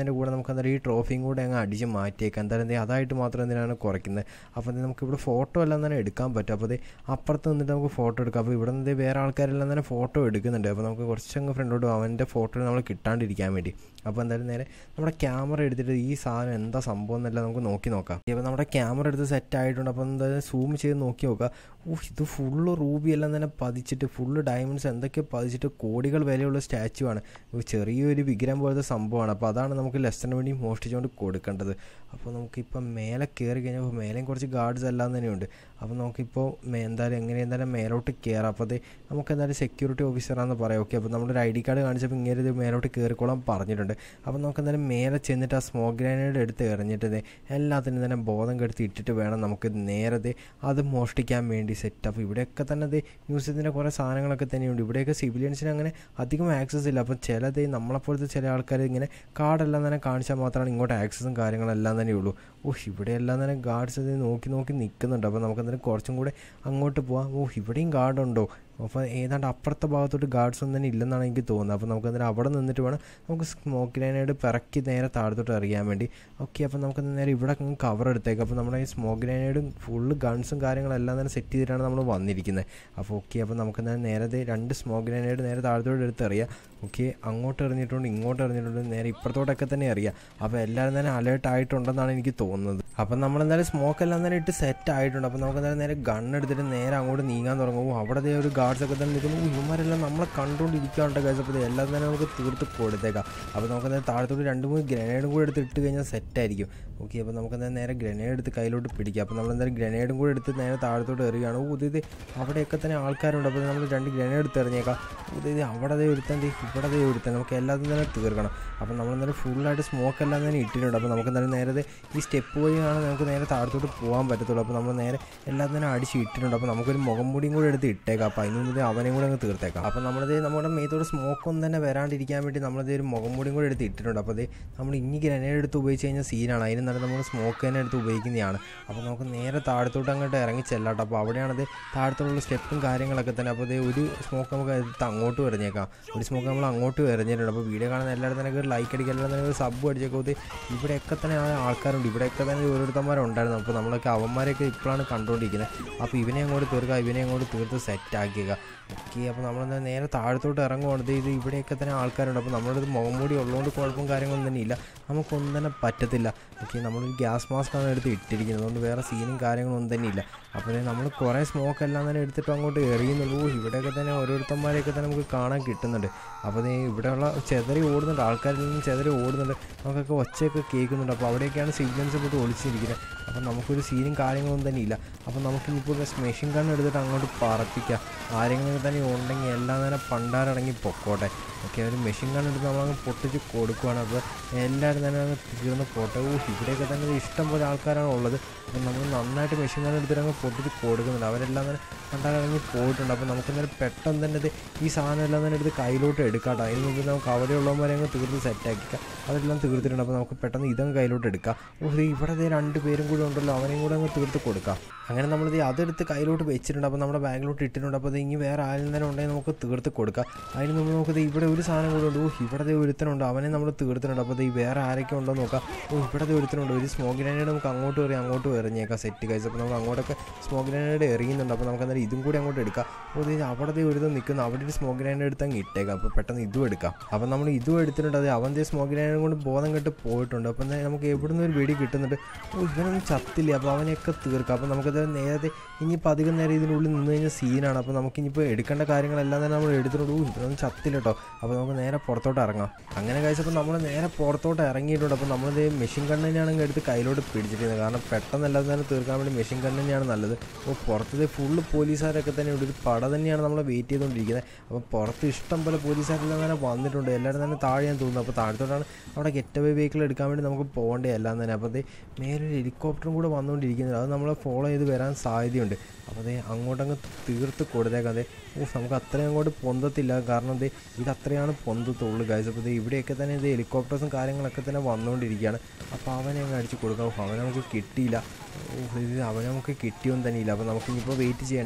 നമുക്ക് എന്തായാലും ഈ ട്രോഫിയും കൂടെ അങ്ങ് അടിച്ച് മാറ്റിയേക്കാം എന്തായാലും എന്തേ അതായിട്ട് മാത്രം എന്തിനാണ് കുറയ്ക്കുന്നത് അപ്പോൾ ദേ നമുക്ക് ഇവിടെ ഫോട്ടോ എല്ലാം തന്നെ എടുക്കാൻ പറ്റും അപ്പോൾ ദേ അപ്പുറത്ത് നിന്നിട്ട് നമുക്ക് ഫോട്ടോ എടുക്കാം അപ്പോൾ ഇവിടെ നിന്ന് വേറെ ആൾക്കാരെല്ലാം തന്നെ ഫോട്ടോ എടുക്കുന്നുണ്ട് അപ്പോൾ നമുക്ക് കുറച്ചങ്ങ് ഫ്രണ്ടോട്ട് പോകാം അവൻ്റെ ഫോട്ടോ നമ്മൾ കിട്ടാണ്ടിരിക്കാൻ വേണ്ടി അപ്പോൾ എന്തായാലും നേരെ നമ്മുടെ ക്യാമറ എടുത്തിട്ട് ഈ സാധനം എന്താ സംഭവം എന്നെല്ലാം നമുക്ക് നോക്കി നോക്കാം ഇപ്പോൾ നമ്മുടെ ക്യാമറ എടുത്ത് സെറ്റ് ആയിട്ടുണ്ട് അപ്പോൾ എന്തായാലും സൂം ചെയ്ത് നോക്കി നോക്കാം ഓ ഇത് ഫുള്ള് റൂബി എല്ലാം തന്നെ പതിച്ചിട്ട് ഫുള്ള് ഡയമണ്ട്സ് എന്തൊക്കെ പതിച്ചിട്ട് കോടികൾ വിലയുള്ള സ്റ്റാച്ചു ആണ് ഒരു ചെറിയൊരു വിഗ്രഹം പോലത്തെ സംഭവമാണ് അപ്പോൾ അതാണ് നമുക്ക് ലെസ്സറിന് വേണ്ടി മോഷ്ടിച്ചുകൊണ്ട് കൊടുക്കേണ്ടത് അപ്പോൾ നമുക്കിപ്പം മേലെ കയറി കഴിഞ്ഞപ്പോൾ മേലെയും കുറച്ച് ഗാർഡ്സ് എല്ലാം തന്നെയുണ്ട് അപ്പോൾ നമുക്കിപ്പോൾ മേ- എന്തായാലും എങ്ങനെ എന്തായാലും മേലോട്ട് കയറാം അപ്പോൾ അത് നമുക്ക് എന്തായാലും സെക്യൂരിറ്റി ഓഫീസറാണെന്ന് പറയാം ഓക്കെ അപ്പോൾ നമ്മുടെ ഒരു ഐ ഡി കാർഡ് കാണിച്ചപ്പോൾ ഇങ്ങനെ ഇത് മേലോട്ട് കയറിക്കോളാൻ പറഞ്ഞിട്ടുണ്ട് അപ്പോൾ നമുക്ക് എന്തായാലും മേലെ ചെന്നിട്ട് ആ സ്മോക്ക് ഗ്രാനേഡ് എടുത്ത് എറിഞ്ഞിട്ട് ദേ എല്ലാത്തിനും തന്നെ ബോധം കെടുത്തി ഇട്ടിട്ട് വേണം നമുക്ക് നേരത്തെ അത് മോഷ്ടിക്കാൻ വേണ്ടി സെറ്റ് അപ്പോൾ ഇവിടെയൊക്കെ തന്നെ ദേ മ്യൂസിയത്തിൻ്റെ കുറേ സാധനങ്ങളൊക്കെ തന്നെയുണ്ട് ഇവിടെയൊക്കെ സിവിലിയൻസിന് അങ്ങനെ അധികം ആക്സസ് ഇല്ല അപ്പോൾ ചിലത് നമ്മളെപ്പോലത്തെ ചില ആൾക്കാർ ഇങ്ങനെ കാർഡെല്ലാം തന്നെ കാണിച്ചാൽ മാത്രമാണ് ഇങ്ങോട്ട് ആക്സസും കാര്യങ്ങളെല്ലാം തന്നെ ഉള്ളൂ ഓ ഇവിടെ എല്ലാം തന്നെ ഗാർഡ്സ് നോക്കി നോക്കി നിൽക്കുന്നുണ്ട് അപ്പോൾ നമുക്ക് എന്തായാലും കുറച്ചും കൂടെ അങ്ങോട്ട് പോവാം ഓ ഇവിടെയും ഗാർഡുണ്ടോ അപ്പോൾ ഏതാണ്ട് അപ്പുറത്തെ ഭാഗത്തോട്ട് ഗാർഡ്സ് ഒന്നും തന്നെ ഇല്ലെന്നാണ് എനിക്ക് തോന്നുന്നത് അപ്പോൾ നമുക്ക് എന്തായാലും അവിടെ നിന്നിട്ട് വേണം നമുക്ക് സ്മോക്ക് ഗ്രാനേഡ് പിറക്കി നേരെ താഴത്തോട്ട് എറിയാൻ വേണ്ടി ഓക്കെ അപ്പോൾ നമുക്ക് നേരെ ഇവിടെ കവർ എടുത്തേക്കാം അപ്പോൾ നമ്മുടെ ഈ സ്മോക്ക് ഗ്രാനേഡും ഫുള്ള് ഗൺസും കാര്യങ്ങളെല്ലാം തന്നെ സെറ്റ് ചെയ്തിട്ടാണ് നമ്മൾ വന്നിരിക്കുന്നത് അപ്പോൾ ഓക്കെ അപ്പോൾ നമുക്ക് എന്തായാലും നേരത്തെ രണ്ട് സ്മോക്ക് ഗ്രാനേഡ് നേരെ താഴത്തോട്ട് എടുത്ത് എറിയാം ഓക്കെ അങ്ങോട്ട് എറിഞ്ഞിട്ടുണ്ട് ഇങ്ങോട്ട് എറിഞ്ഞിട്ടുണ്ട് നേരെ ഇപ്പുറത്തോട്ടൊക്കെ തന്നെ അറിയാം അപ്പോൾ എല്ലാവരും തന്നെ അലേർട്ട് ആയിട്ടുണ്ടെന്നാണ് എനിക്ക് തോന്നുന്നത് അപ്പം നമ്മളെന്തായാലും സ്മോക്ക് എല്ലാം തന്നെ ഇട്ട് സെറ്റ് ആയിട്ടുണ്ട് അപ്പോൾ നമുക്ക് എന്തായാലും നേരെ ഗൺ എടുത്തിട്ട് നേരെ അങ്ങോട്ട് നീങ്ങാൻ തുടങ്ങും അവിടെ ദേ ഒരു ഗാർഡ്സ് ഒക്കെ തന്നെ നിൽക്കുന്നു "ഓ, ഇവന്മാരെല്ലാം നമ്മളെ കണ്ടുകൊണ്ടിരിക്കാണ്ട് കഴിച്ച അപ്പോൾ എല്ലാം തന്നെ നമുക്ക് തീർത്ത് കൊടുത്തേക്കാം അപ്പോൾ നമുക്ക് എന്തായാലും താഴത്തോട്ട് രണ്ട് മൂന്ന് ഗ്രനേഡും കൂടെ എടുത്ത് ഇട്ട് കഴിഞ്ഞാൽ സെറ്റ് ആയിരിക്കും ഓക്കെ അപ്പോൾ നമുക്ക് എന്തായാലും നേരെ ഗ്രനേഡ് എടുത്ത് കയ്യിലോട്ട് പിടിക്കാം അപ്പോൾ നമ്മൾ എന്തായാലും ഗ്രനേഡും കൂടെ എടുത്ത് നേരെ താഴത്തോട്ട് എറിയുകയാണ് ഓ ഇത് അവിടെയൊക്കെ തന്നെ ആൾക്കാരുണ്ട് അപ്പോൾ നമ്മൾ രണ്ട് ഗ്രനേഡ് എടുത്ത് എറിഞ്ഞേക്കാം ഓ, ഇത് അവിടെ ദേ ഒരുത്തൻ ദേ ഇവിടെ ദേ ഒരുത്തൻ നമുക്ക് എല്ലാത്തിനും തന്നെ തീർക്കണം അപ്പോൾ നമ്മൾ എന്തായാലും ഫുള്ളായിട്ട് സ്മോക്ക് എല്ലാം തന്നെ ഇട്ടിട്ടുണ്ട് അപ്പോൾ നമുക്ക് എന്തായാലും നേരെ ദേ ഈ സ്റ്റെപ്പ് വഴിയാണ് നമുക്ക് നേരെ താഴത്തോട്ട് പോകാൻ പറ്റത്തുള്ളൂ അപ്പോൾ നമ്മൾ നേരെ എല്ലാം തന്നെ അടിച്ച് ഇട്ടിട്ടുണ്ട് അപ്പോൾ നമുക്കൊരു മുഖം മൂടിയും കൂടെ എടുത്ത് ഇട്ടേക്കാം അപ്പോൾ അതിന് മുമ്പ് ദേ അവനെയും കൂടെ അങ്ങ് തീർത്തേക്കാം അപ്പോൾ നമ്മളിത് നമ്മുടെ മേത്തോട് സ്മോക്കൊന്നും തന്നെ വരാണ്ടിരിക്കാൻ വേണ്ടി നമ്മളിത് ഒരു മുഖം മൂടിയും കൂടെ എടുത്ത് ഇട്ടിട്ടുണ്ട് അപ്പോൾ അത് നമ്മൾ ഇനി ഗ്രനേഡ് എടുത്ത് ഉപയോഗിച്ച് കഴിഞ്ഞാൽ സീനാണ് അതിന് നല്ല നമ്മൾ സ്മോക്ക് തന്നെ എടുത്ത് ഉപയോഗിക്കുന്നതാണ് അപ്പോൾ നമുക്ക് നേരെ താഴത്തോട്ട് അങ്ങോട്ട് ഇറങ്ങി ചെല്ലാട്ടോ അപ്പോൾ അവിടെയാണത് താഴത്തോട്ടുള്ള സ്റ്റെപ്പും കാര്യങ്ങളൊക്കെ തന്നെ അപ്പോൾ ഇത് ഒരു സ്മോക്ക് നമുക്ക് എടുത്ത് അങ്ങോട്ട് എറിഞ്ഞേക്കാം ഒരു സ്മോക്ക് നമ്മൾ അങ്ങോട്ട് എറിഞ്ഞിട്ടുണ്ട് അപ്പോൾ വീഡിയോ കാണുന്ന എല്ലാവരും തന്നെ ഒരു ലൈക്ക് അടിക്കുക എല്ലാവരും തന്നെ ഒരു സബ് അടിച്ചേക്കോ ഇത് ഇവിടെയൊക്കെ തന്നെ ആ ആൾക്കാരുണ്ട് ഇവിടെയൊക്കെ തന്നെ ഓരോരുത്തന്മാരുണ്ടായിരുന്നു അപ്പോൾ നമ്മളൊക്കെ അവന്മാരെയൊക്കെ ഇപ്പോഴാണ് കണ്ടുകൊണ്ടിരിക്കുന്നത് അപ്പോൾ ഇവനെ അങ്ങോട്ട് തീർക്കുക ഇവനെ അങ്ങോട്ട് തീർത്ത് സെറ്റ് ആക്കിയേക്കുക ഓക്കെ അപ്പോൾ നമ്മളെന്താ നേരെ താഴത്തോട്ട് ഇറങ്ങുവാണ് ഇത് ഇത് ഇവിടെയൊക്കെ തന്നെ ആൾക്കാരുണ്ട് അപ്പോൾ നമ്മളിത് മുഖം മൂടി ഉള്ളതുകൊണ്ട് കുഴപ്പം കാര്യങ്ങളൊന്നും തന്നെ ഇല്ല നമുക്കൊന്നും തന്നെ പറ്റത്തില്ല ഓക്കെ നമ്മളൊരു ഗ്യാസ് മാസ്ക് ആണ് എടുത്ത് ഇട്ടിരിക്കുന്നത് അതുകൊണ്ട് വേറെ സീനും കാര്യങ്ങളൊന്നും തന്നെ ഇല്ല അപ്പോൾ നമ്മൾ കുറേ സ്മോക്ക് എല്ലാം തന്നെ എടുത്തിട്ട് അങ്ങോട്ട് എറിയുന്നുള്ളൂ ഓ, ഇവിടെയൊക്കെ തന്നെ ഓരോരുത്തന്മാരെയൊക്കെ തന്നെ നമുക്ക് കാണാൻ കിട്ടുന്നുണ്ട് അപ്പോൾ ദേ ഇവിടെയുള്ള ചെതറി ഓടുന്നുണ്ട് ആൾക്കാരിൽ നിന്ന് ചെതറി ഓടുന്നുണ്ട് നമുക്കൊക്കെ ഒച്ചയൊക്കെ കേൾക്കുന്നുണ്ട് അപ്പോൾ അവിടെയൊക്കെയാണ് സിഗ്നൽസ് പോയിട്ട് ഒളിച്ചിരിക്കുന്നത് അപ്പോൾ നമുക്കൊരു സീനും കാര്യങ്ങളൊന്നും തന്നെ ഇല്ല അപ്പോൾ നമുക്കിനിപ്പോൾ മെഷീൻ ഗൺ എടുത്തിട്ട് അങ്ങോട്ട് പറപ്പിക്കാം ആരെങ്കിലും തന്നെ ഉണ്ടെങ്കിൽ എല്ലാം തന്നെ പണ്ടാരടങ്ങി പൊക്കോട്ടെ ഓക്കെ ഒരു മെഷീൻ ഗൺ എടുത്ത് നമ്മളങ്ങ് പൊട്ടിച്ച് കൊടുക്കുവാണ് അപ്പോൾ എല്ലാവരും തന്നെ അങ്ങ് തീർന്ന് പോട്ടെ ഓ ഇവിടെയൊക്കെ തന്നെ ഒരു ഇഷ്ടം പോലെ ആൾക്കാരാണ് ഉള്ളത് അപ്പോൾ നമ്മൾ നന്നായിട്ട് മെഷീൻ ഗൺ എടുത്തിട്ട് അങ്ങ് പൊട്ടിച്ച് കൊടുക്കുന്നുണ്ട് അവരെല്ലാം തന്നെ പണ്ടാരടങ്ങി പോയിട്ടുണ്ട് അപ്പോൾ നമുക്ക് എന്തായാലും പെട്ടെന്ന് തന്നെ ഇത് ഈ സാധനം എല്ലാം തന്നെ എടുത്ത് കയ്യിലോട്ട് എടുക്കാട്ടോ അതിന് മുമ്പ് നമുക്ക് അവിടെയുള്ളവന്മാരെ അങ്ങ് തീർത്ത് സെറ്റാക്കിക്കാം അതെല്ലാം തീർത്തിട്ടുണ്ട് അപ്പോൾ നമുക്ക് പെട്ടെന്ന് ഇതങ്ങ് കയ്യിലോട്ട് എടുക്കാം ഓ ദേ ഇവിടെ ദേ രണ്ട് പേരും കൂടി ഉണ്ടല്ലോ അവനെയും കൂടെ അങ്ങ് തീർത്ത് കൊടുക്കാം അങ്ങനെ നമ്മളിത് അതെടുത്ത് കയ്യിലോട്ട് വെച്ചിട്ടുണ്ട് അപ്പോൾ നമ്മുടെ ബാങ്കിലോട്ട് ഇട്ടിട്ടുണ്ട് അപ്പോൾ ഇത് ഇനി വേറെ ആരും തന്നെ ഉണ്ടെങ്കിൽ നമുക്ക് തീർത്ത് കൊടുക്കാം അതിന് മുമ്പ് നമുക്ക് ദേ ഇവിടെ ഒരു സാധനം കൂടെ ഉണ്ട് ഓ ഇവിടെ ദേ ഒരുത്തനുണ്ട് അവനെ നമ്മൾ തീർത്തിട്ടുണ്ട് അപ്പോൾ ദേ വേറെ ആരൊക്കെ ഉണ്ടോ എന്ന് നോക്കാം ഓ ഇവിടെ ദേ ഒരുത്തനുണ്ട് ഒരു സ്മോക്ക് ഗ്രാനേഡ് നമുക്ക് അങ്ങോട്ട് എറി അങ്ങോട്ട് എറിഞ്ഞേക്കാം സെറ്റ് കഴിച്ച് അപ്പോൾ നമുക്ക് അങ്ങോട്ടൊക്കെ സ്മോക്ക് ഗ്രാനേഡ് എറിയുന്നുണ്ട് അപ്പോൾ നമുക്ക് അന്നേരം ഇതും കൂടി അങ്ങോട്ട് എടുക്കാം അപ്പോൾ ദേ അവിടെ ദേ ഒരുത്തം നിൽക്കുന്നു അവിടെ ഒരു സ്മോക്ക് ഗ്രാനേഡ് എടുത്ത് അങ്ങ് ഇട്ടേക്കാം അപ്പോൾ പെട്ടെന്ന് ഇതും എടുക്കാം അപ്പോൾ നമ്മൾ ഇതും എടുത്തിട്ടുണ്ട് അത് അവൻ ദേ സ്മോക്ക് ഗ്രാനേഡ് കൊണ്ട് ബോധം കെട്ട് പോയിട്ടുണ്ട് അപ്പോൾ എന്താ നമുക്ക് എവിടുന്ന് ഒരു വെടി കിട്ടുന്നുണ്ട് ഓ ഇവനൊന്നും ചത്തില്ല അപ്പോൾ അവനെയൊക്കെ തീർക്കാം അപ്പോൾ നമുക്കത് നേരത്തെ ഇനിയിപ്പോൾ അധികം നേരം ഇതിനുള്ളിൽ നിന്ന് കഴിഞ്ഞാൽ സീനാണ് അപ്പോൾ നമുക്ക് ഇനിയിപ്പോൾ എടുക്കേണ്ട കാര്യങ്ങളെല്ലാം തന്നെ നമ്മൾ എടുത്തിട്ടുണ്ട് ഓ ഇവനൊന്നും ചത്തില്ല കേട്ടോ അപ്പോൾ നമുക്ക് നേരെ പുറത്തോട്ട് ഇറങ്ങാം അങ്ങനെ കഴിച്ചപ്പോൾ നമ്മൾ നേരെ പുറത്തോട്ട് ഇറങ്ങിയിട്ടുണ്ട് അപ്പോൾ നമ്മളിത് മെഷീൻ ഗൺ തന്നെയാണെങ്കിൽ എടുത്ത് കയ്യിലോട്ട് പിടിച്ചിരിക്കുന്നത് കാരണം പെട്ടെന്ന് എല്ലാം തന്നെ തീർക്കാൻ വേണ്ടി മെഷീൻ ഗൺ തന്നെയാണ് നല്ലത് അപ്പോൾ പുറത്തത് ഫുള്ള് പോലീസുകാരൊക്കെ തന്നെ ഇവിടെ ഒരു പട തന്നെയാണ് നമ്മളെ വെയിറ്റ് ചെയ്തുകൊണ്ടിരിക്കുന്നത് അപ്പോൾ പുറത്ത് ഇഷ്ടം പോലെ പോലീസുകാരെല്ലാം തന്നെ വന്നിട്ടുണ്ട് എല്ലാവരും തന്നെ താഴെയാൻ തോന്നുന്നു അപ്പോൾ താഴത്തോട്ടാണ് അവിടെ ഗെറ്റ് അവേ വെഹിക്കിൾ എടുക്കാൻ വേണ്ടി നമുക്ക് പോകേണ്ടത് എല്ലാം തന്നെ അപ്പോൾ അത് മേലൊരു ഹെലികോപ്റ്ററും കൂടെ വന്നുകൊണ്ടിരിക്കുന്നുണ്ട് അത് നമ്മളെ ഫോളോ ചെയ്ത് വരാൻ സാധ്യതയുണ്ട് അപ്പോൾ അതേ അങ്ങോട്ടങ്ങ് തീർത്ത് കൊടുത്തേക്കാം അതെ ഓ നമുക്ക് അത്രയും അങ്ങോട്ട് പൊന്തത്തില്ല കാരണം ഇത് ഇത് അത്രയാണ് പൊന്തത്തുള്ളൂ ഗൈസ് അപ്പോൾ ഇത് ഇവിടെയൊക്കെ തന്നെ ഇത് ഹെലികോപ്റ്റേഴ്സും കാര്യങ്ങളൊക്കെ തന്നെ വന്നുകൊണ്ടിരിക്കുകയാണ് അപ്പോൾ അവനെ അങ്ങ് അടിച്ച് കൊടുക്കാം ഓ, അവനെ നമുക്ക് കിട്ടിയില്ല ഓ, ഇത് അവനെ നമുക്ക് കിട്ടിയൊന്നും തന്നെ ഇല്ല അപ്പോൾ നമുക്ക് ഇനിയിപ്പോൾ വെയിറ്റ് ചെയ്യേണ്ട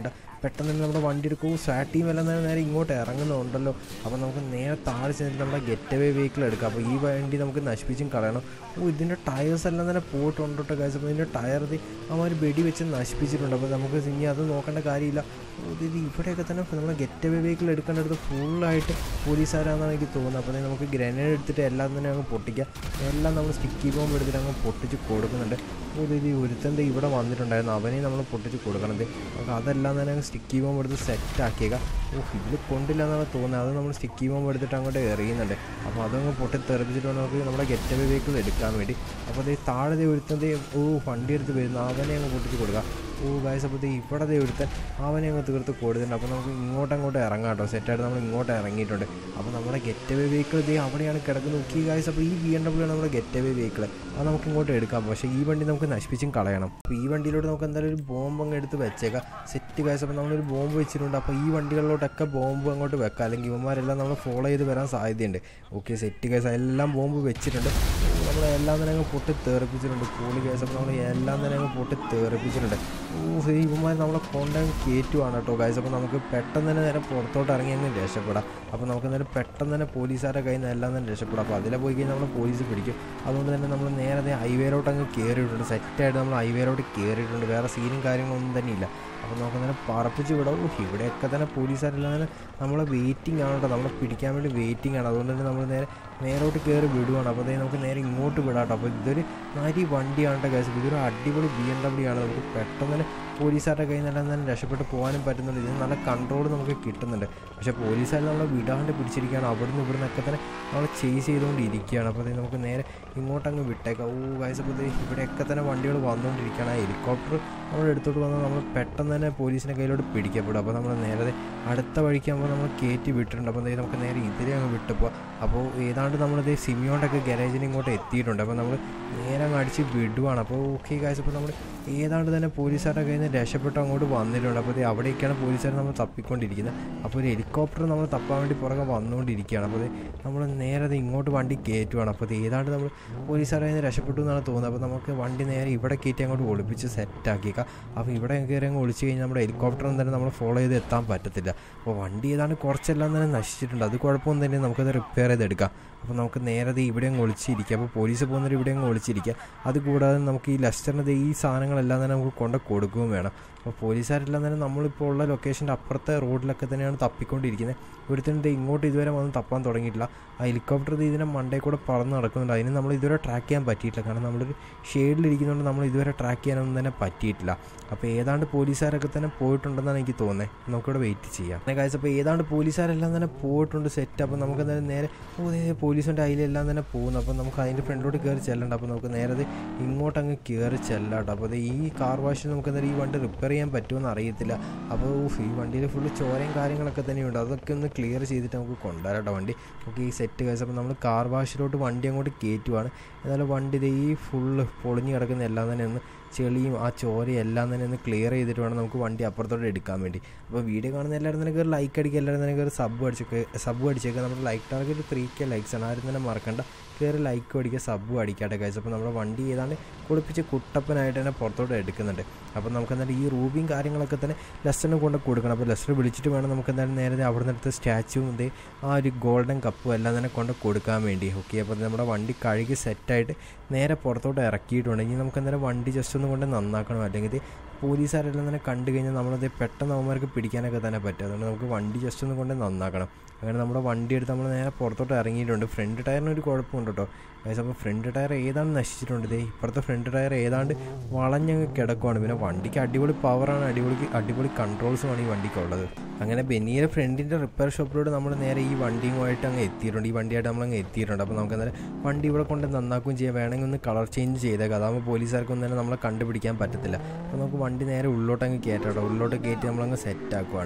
പെട്ടെന്ന് തന്നെ നമ്മുടെ വണ്ടി എടുക്കും സ്റ്റാർട്ട് ചെയ്യുമ്പോൾ തന്നെ നേരെ ഇങ്ങോട്ട് ഇറങ്ങുന്നുണ്ടല്ലോ അപ്പോൾ നമുക്ക് നേരെ താഴെ ചെന്നിട്ട് നമ്മുടെ ഗെറ്റ് അവേ വെഹിക്കിൾ എടുക്കാം അപ്പോൾ ഈ വണ്ടി നമുക്ക് നശിപ്പിച്ചും കളയണം ഓ ഇതിൻ്റെ ടയേഴ്സ് എല്ലാം തന്നെ പോയിട്ടുണ്ട് കേട്ടോ കാശ് അപ്പോൾ ഇതിൻ്റെ ടയർ അവന്മാർ വെടി വെച്ച് നശിപ്പിച്ചിട്ടുണ്ട് അപ്പോൾ നമുക്ക് ഇനി അത് നോക്കേണ്ട കാര്യമില്ല ഓ, ഇത് ഇത് ഇവിടെയൊക്കെ തന്നെ നമ്മുടെ ഗെറ്റ് അവേ വെഹിക്കിൾ എടുക്കേണ്ടടുത്ത് ഫുള്ളായിട്ട് പോലീസുകാരാണെന്നാണ് എനിക്ക് തോന്നുന്നത് അപ്പോൾ നമുക്ക് ഗ്രനേഡ് എടുത്തിട്ട് എല്ലാം തന്നെ അങ്ങ് പൊട്ടിക്കാം എല്ലാം നമ്മൾ സ്റ്റിക്കി ബോംബ് എടുത്തിട്ട് അങ്ങ് പൊട്ടിച്ച് കൊടുക്കുന്നുണ്ട് അപ്പോൾ ഇത് ഈ ഒരുത്തൻ്റെ ഇവിടെ വന്നിട്ടുണ്ടായിരുന്നു അവനെ നമ്മൾ പൊട്ടിച്ച് കൊടുക്കണത് നമുക്ക് അതെല്ലാം തന്നെ അങ്ങ് സ്റ്റിക്കി ബോംബ് എടുത്ത് സെറ്റ് ആക്കിയേക്കാം ഓ ഇതിൽ കൊണ്ടില്ല എന്നാണ് തോന്നുന്നത് അത് നമ്മൾ സ്റ്റിക്കി ബോംബ് എടുത്തിട്ട് അങ്ങോട്ട് എറിയുന്നുണ്ട് അപ്പോൾ അതങ്ങ് പൊട്ടി തെറിപ്പിച്ചിട്ട് വേണം നമുക്ക് നമ്മുടെ ഗെറ്റ് അവേ വെഹിക്കിൾ എടുക്കാൻ വേണ്ടി അപ്പോൾ അത് താഴെ ദേ ഒരുത്തൻ്റെ ഓ വണ്ടി എടുത്ത് വരുന്നു അവനെ അങ്ങ് പൊട്ടിച്ച് കൊടുക്കാം ഓ ഗായ്സ് അപ്പോൾ ദേ ഇവിടെ ദേ ഒരുത്തൻ അവനെ അങ്ങ് തീർത്ത് കൊടുത്തിട്ടുണ്ട് അപ്പോൾ നമുക്ക് ഇങ്ങോട്ട് അങ്ങോട്ട് ഇറങ്ങാം കേട്ടോ സെറ്റായിട്ട് നമ്മൾ ഇങ്ങോട്ട് ഇറങ്ങിയിട്ടുണ്ട് അപ്പോൾ നമ്മുടെ ഗെറ്റ് അവേ വെഹിക്കിൾ ദേ അവിടെയാണ് കിടക്കുന്നത് നോക്കി ഗായ്സ് അപ്പോൾ ഈ ബി എം ഡബ്ല്യൂ ആണ് നമ്മുടെ ഗെറ്റ് അവേ വെഹിക്കിൾ അത് നമുക്ക് ഇങ്ങോട്ട് എടുക്കാം പക്ഷേ ഈ വണ്ടി നമുക്ക് നശിപ്പിച്ചും കളയണം അപ്പോൾ ഈ വണ്ടിയിലോട്ട് നമുക്ക് എന്തായാലും ഒരു ബോംബ് അങ്ങ് എടുത്ത് വെച്ചേക്കാം സെറ്റ് ഗായ്സ് അപ്പോൾ നമ്മളൊരു ബോംബ് വെച്ചിട്ടുണ്ട് അപ്പോൾ ഈ വണ്ടികളിലോട്ടൊക്കെ ബോംബ് അങ്ങോട്ട് വെക്കാം അല്ലെങ്കിൽ ഇവന്മാരെല്ലാം നമ്മൾ ഫോളോ ചെയ്ത് വരാൻ സാധ്യതയുണ്ട് ഓക്കെ സെറ്റ് ഗൈസ് എല്ലാം ബോംബ് വെച്ചിട്ടുണ്ട് നമ്മൾ എല്ലാം തന്നെ അങ്ങ് പൊട്ടി തെറിപ്പിച്ചിട്ടുണ്ട് കൂളി കേസ് അപ്പോൾ നമ്മൾ എല്ലാം തന്നെ അങ്ങ് പൊട്ടി തെറിപ്പിച്ചിട്ടുണ്ട് ഓ ഇവന്മാർ നമ്മളെ കൊണ്ടങ്ങ് കയറ്റുവാണ് കേട്ടോ ഗൈസ് അപ്പോൾ നമുക്ക് പെട്ടെന്ന് തന്നെ നേരെ പുറത്തോട്ട് ഇറങ്ങി അങ്ങ് രക്ഷപ്പെടാം അപ്പോൾ നമുക്ക് നേരെ പെട്ടെന്ന് തന്നെ പോലീസുകാരുടെ കയ്യിൽ നിന്ന് എല്ലാം തന്നെ രക്ഷപ്പെടാം അപ്പോൾ അതിലെ പോയി കഴിഞ്ഞാൽ നമ്മൾ പോലീസ് പിടിക്കും അതുകൊണ്ട് തന്നെ നമ്മൾ നേരെ ഹൈവേയിലോട്ട് അങ്ങ് കയറിയിട്ടുണ്ട് സെറ്റായിട്ട് നമ്മൾ ഹൈവേയിലോട്ട് കയറിയിട്ടുണ്ട് വേറെ സീനും കാര്യങ്ങളൊന്നും തന്നെ ഇല്ല അപ്പോൾ നമുക്ക് നേരെ പറപ്പിച്ച് വിടാം ഓ ഇവിടെയൊക്കെ തന്നെ പോലീസുകാരെല്ലാം തന്നെ നമ്മളെ വെയിറ്റിംഗ് ആണ് കേട്ടോ നമ്മളെ പിടിക്കാൻ വേണ്ടി വെയിറ്റിംഗ് ആണ് അതുകൊണ്ട് തന്നെ നമ്മൾ നേരെ നേരോട്ട് കയറി വിടുവാണ് അപ്പോൾ അതേ നമുക്ക് നേരെ ഇങ്ങോട്ട് വിടാം കേട്ടോ അപ്പോൾ ഇതൊരു നരി വണ്ടിയാണ് കേട്ടോ കേസ് ഇതൊരു അടിപൊളി ബി എം ഡബ്ല്യൂ ആണ് നമുക്ക് പെട്ടെന്ന് തന്നെ പോലീസുകാരുടെ കയ്യിൽ നിന്നെല്ലാം തന്നെ രക്ഷപ്പെട്ട് പോകാനും പറ്റുന്നുണ്ട് ഇതിന് നല്ല കൺട്രോൾ നമുക്ക് കിട്ടുന്നുണ്ട് പക്ഷേ പോലീസുകാർ നമ്മളെ വിടാണ്ട് പിടിച്ചിരിക്കുകയാണ് അവിടുന്ന് ഇവിടുന്നൊക്കെ തന്നെ നമ്മൾ ചേസ് ചെയ്തുകൊണ്ടിരിക്കുകയാണ് അപ്പോൾ അതേ നമുക്ക് നേരെ ഇങ്ങോട്ടങ്ങ് വിട്ടേക്കാം ഓ ഗൈസ് അപ്പോൾ ദേ ഇവിടെയൊക്കെ തന്നെ വണ്ടികൾ വന്നുകൊണ്ടിരിക്കുകയാണ് ആ ഹെലികോപ്റ്റർ നമ്മൾ എടുത്തോട്ട് വന്നാൽ നമ്മൾ പെട്ടെന്ന് തന്നെ പോലീസിൻ്റെ കയ്യിലോട്ട് പിടിക്കപ്പെടും അപ്പോൾ നമ്മൾ നേരെ അടുത്ത വഴിക്കാകുമ്പോൾ നമ്മൾ കയറ്റി വിട്ടിട്ടുണ്ട് അപ്പോൾ ദേ നമുക്ക് നേരെ ഇതിലെ അങ്ങ് വിട്ടപ്പോൾ അപ്പോൾ ഏതാണ്ട് നമ്മളിത് സിമിയോണ്ടൊക്കെ ഗാരേജിന് ഇങ്ങോട്ട് എത്തിയിട്ടുണ്ട് അപ്പോൾ നമ്മൾ നേരെ അങ്ങ് അടിച്ച് വിടുവാണ് അപ്പോൾ ഓക്കെ കാശ് അപ്പോൾ നമ്മൾ ഏതാണ്ട് തന്നെ പോലീസുകാരുടെ കയ്യിൽ നിന്ന് രക്ഷപ്പെട്ട് അങ്ങോട്ട് വന്നിട്ടുണ്ട് അപ്പോൾ ദേ അവിടേക്കാണ് പോലീസുകാർ നമ്മൾ തപ്പിക്കൊണ്ടിരിക്കുന്നത് അപ്പോൾ ഒരു ഹെലികോപ്റ്റർ നമ്മൾ തപ്പാൻ വേണ്ടി പുറകെ വന്നുകൊണ്ടിരിക്കുകയാണ് അപ്പോൾ ദേ നമ്മൾ നേരെ ദേ ഇങ്ങോട്ട് വണ്ടി കയറ്റുവാണ് അപ്പോൾ ഇത് ഏതാണ്ട് നമ്മൾ പോലീസുകാരെ കയ്യിൽ നിന്ന് രക്ഷപ്പെട്ടു എന്നാണ് തോന്നുന്നത് അപ്പോൾ നമുക്ക് വണ്ടി നേരെ ഇവിടെ കയറ്റി അങ്ങോട്ട് ഒളിപ്പിച്ച് സെറ്റാക്കിയേക്കാം അപ്പോൾ ഇവിടെ കയറി അങ്ങ് ഒളിച്ച് കഴിഞ്ഞാൽ നമ്മുടെ ഹെലികോപ്റ്ററും തന്നെ നമ്മൾ ഫോളോ ചെയ്ത് എത്താൻ പറ്റത്തില്ല അപ്പോൾ വണ്ടി ഏതാണ്ട് കുറച്ചെല്ലാം തന്നെ നശിച്ചിട്ടുണ്ട് അത് കുഴപ്പമൊന്നും തന്നെ നമുക്കത് റിപ്പയർ ചെയ്തെടുക്കാം അപ്പോൾ നമുക്ക് നേരെ ദേ ഇവിടെ അങ്ങ് ഒളിച്ചിരിക്കുക അപ്പോൾ പോലീസ് പോകുന്നവർ ഇവിടെ അങ്ങ് ഒളിച്ചിരിക്കുക അതുകൂടാതെ നമുക്ക് ഈ ലസ്റ്ററിന് ദേ ഈ സാധനങ്ങളെല്ലാം തന്നെ നമുക്ക് കൊണ്ട് കൊടുക്കുകയും വേണം അപ്പോൾ പോലീസുകാരെല്ലാം തന്നെ നമ്മളിപ്പോൾ ഉള്ള ലൊക്കേഷൻ്റെ അപ്പുറത്തെ റോഡിലൊക്കെ തന്നെയാണ് തപ്പിക്കൊണ്ടിരിക്കുന്നത് ഒരുത്തനും ദേ ഇങ്ങോട്ട് ഇതുവരെ വന്ന് തപ്പാൻ തുടങ്ങിയിട്ടില്ല ആ ഹെലികോപ്റ്റർ ദേ ഇതിനെ മണ്ടേ കൂടെ പറന്ന് നടക്കുന്നുണ്ട് അതിന് നമ്മൾ ഇതുവരെ ട്രാക്ക് ചെയ്യാൻ പറ്റിയിട്ടില്ല കാരണം നമ്മളൊരു ഷെയ്ഡിലിരിക്കുന്നതുകൊണ്ട് നമ്മൾ ഇതുവരെ ട്രാക്ക് ചെയ്യാനൊന്നും തന്നെ പറ്റിയിട്ടില്ല അപ്പോൾ ഏതാണ്ട് പോലീസുകാരൊക്കെ തന്നെ പോയിട്ടുണ്ടെന്നാണ് എനിക്ക് തോന്നുന്നത് നമുക്കിവിടെ വെയിറ്റ് ചെയ്യാം അങ്ങനെ കാഴ്ച അപ്പോൾ ഏതാണ്ട് പോലീസുകാരെല്ലാം തന്നെ പോയിട്ടുണ്ട് സെറ്റ് അപ്പോൾ നമുക്ക് എന്തായാലും നേരെ ഓ ദേ പോലീസിൻ്റെ അതിലെല്ലാം തന്നെ പോകുന്നു അപ്പോൾ നമുക്ക് അതിൻ്റെ ഫ്രണ്ടിലോട്ട് കയറി ചെല്ലണ്ട അപ്പോൾ നമുക്ക് നേരെ ദേ ഇങ്ങോട്ട് അങ്ങ് കയറി ചെല്ലാട്ടോ അപ്പോൾ ദേ ഈ കാർ വാഷിൽ നമുക്ക് എന്തായാലും ഈ വണ്ടി റിപ്പയർ ചെയ്യാൻ പറ്റുമെന്ന് അറിയത്തില്ല അപ്പോൾ ഊഫ്, ഈ വണ്ടിയിൽ ഫുള്ള് ചോരയും കാര്യങ്ങളൊക്കെ തന്നെയുണ്ട് അതൊക്കെ ഒന്ന് ക്ലിയർ ചെയ്തിട്ട് നമുക്ക് കൊണ്ടുവരാട്ടോ വണ്ടി നമുക്ക് ഈ സെറ്റ് കഴിച്ച് അപ്പോൾ നമ്മൾ കാർ വാഷിലോട്ട് വണ്ടി അങ്ങോട്ട് കയറ്റുവാണ് എന്നാലും വണ്ടി ദേ ഈ ഫുള്ള് പൊളിഞ്ഞ് കിടക്കുന്ന എല്ലാം തന്നെ ഒന്ന് ചെളിയും ആ ചോരയും എല്ലാം തന്നെ ഒന്ന് ക്ലിയർ ചെയ്തിട്ട് വേണം നമുക്ക് വണ്ടി അപ്പുറത്തോട്ട് എടുക്കാൻ വേണ്ടി അപ്പോൾ വീഡിയോ കാണുന്ന എല്ലാവരും തന്നെ കയറി ലൈക്ക് അടിക്കുക എല്ലാവരും തന്നെ കയറി സബ് അടിച്ചൊക്കെ സബ് അടിച്ചേക്കുക നമ്മുടെ like target three K likes ആണ് ആരും തന്നെ മറക്കണ്ട കയറി ലൈക്കും അടിക്കുക സബും അടിക്കാട്ടെ കഴിച്ചു അപ്പോൾ നമ്മുടെ വണ്ടി ഏതാണ്ട് കുളിപ്പിച്ച് കുട്ടപ്പനായിട്ട് തന്നെ പുറത്തോട്ട് എടുക്കുന്നുണ്ട് അപ്പോൾ നമുക്ക് എന്തായാലും ഈ റൂബിയും കാര്യങ്ങളൊക്കെ തന്നെ ലെസ്റ്ററിന് കൊണ്ട് കൊടുക്കണം അപ്പോൾ ലെസ്റ്റർ വിളിച്ചിട്ട് വേണം നമുക്ക് എന്തായാലും നേരെ അവിടെ നിന്ന് എടുത്ത് സ്റ്റാച്ചുവും ഇതേ ആ ഒരു ഗോൾഡൻ കപ്പും എല്ലാം തന്നെ കൊണ്ട് കൊടുക്കാൻ വേണ്ടി ഓക്കെ അപ്പോൾ നമ്മുടെ വണ്ടി കഴുകി സെറ്റായിട്ട് നേരെ പുറത്തോട്ട് ഇറക്കിയിട്ടുണ്ട് ഇനി നമുക്ക് എന്തായാലും വണ്ടി ജസ്റ്റ് ഒന്ന് കൊണ്ട് നന്നാക്കണം അല്ലെങ്കിൽ ഇത് പോലീസുകാരെല്ലാം തന്നെ കണ്ടു കഴിഞ്ഞാൽ നമ്മളത് പെട്ടെന്ന് അവന്മാർക്ക് പിടിക്കാനൊക്കെ തന്നെ പറ്റും അതുകൊണ്ട് നമുക്ക് വണ്ടി ജസ്റ്റ് ഒന്ന് കൊണ്ട് നന്നാക്കണം അങ്ങനെ നമ്മുടെ വണ്ടി എടുത്ത് നമ്മൾ നേരെ പുറത്തോട്ട് ഇറങ്ങിയിട്ടുണ്ട് ഫ്രണ്ട് ടയറിന് ഒരു കുഴപ്പമുണ്ട് കേട്ടോ ഗൈസ് അപ്പോൾ ഫ്രണ്ട് ടയർ ഏതാണ്ട് നശിച്ചിട്ടുണ്ട് ദേ ഇപ്പുറത്തെ ഫ്രണ്ട് ടയർ ഏതാണ്ട് വളഞ്ഞങ്ങ് കിടക്കുവാണ് പിന്നെ വണ്ടിക്ക് അടിപൊളി പവറാണ് അടിപൊളി അടിപൊളി കൺട്രോൾസുമാണ് ഈ വണ്ടിക്കുള്ളത് അങ്ങനെ ബെന്നിയുടെ ഫ്രണ്ടിൻ്റെ റിപ്പയർ ഷോപ്പിലൂടെ നമ്മൾ നേരെ ഈ വണ്ടിയുമായിട്ട് അങ്ങ് എത്തിയിട്ടുണ്ട് ഈ വണ്ടിയായിട്ട് നമ്മൾ അങ്ങ് എത്തിയിട്ടുണ്ട് അപ്പോൾ നമുക്ക് എന്തായാലും വണ്ടി ഇവിടെ കൊണ്ട് നന്നാക്കുകയും ചെയ്യാം വേണമെങ്കിൽ ഒന്ന് കളർ ചേഞ്ച് ചെയ്തേക്കാം അതാകുമ്പോൾ പോലീസുകാർക്കൊന്നും തന്നെ നമ്മളെ കണ്ടുപിടിക്കാൻ പറ്റത്തില്ല അപ്പോൾ നമുക്ക് വണ്ടി നേരെ ഉള്ളോട്ട് അങ്ങ് കയറ്റാം ഉള്ളോട്ട് കയറ്റി നമ്മളങ്ങ് സെറ്റ് ആക്കുവാണ്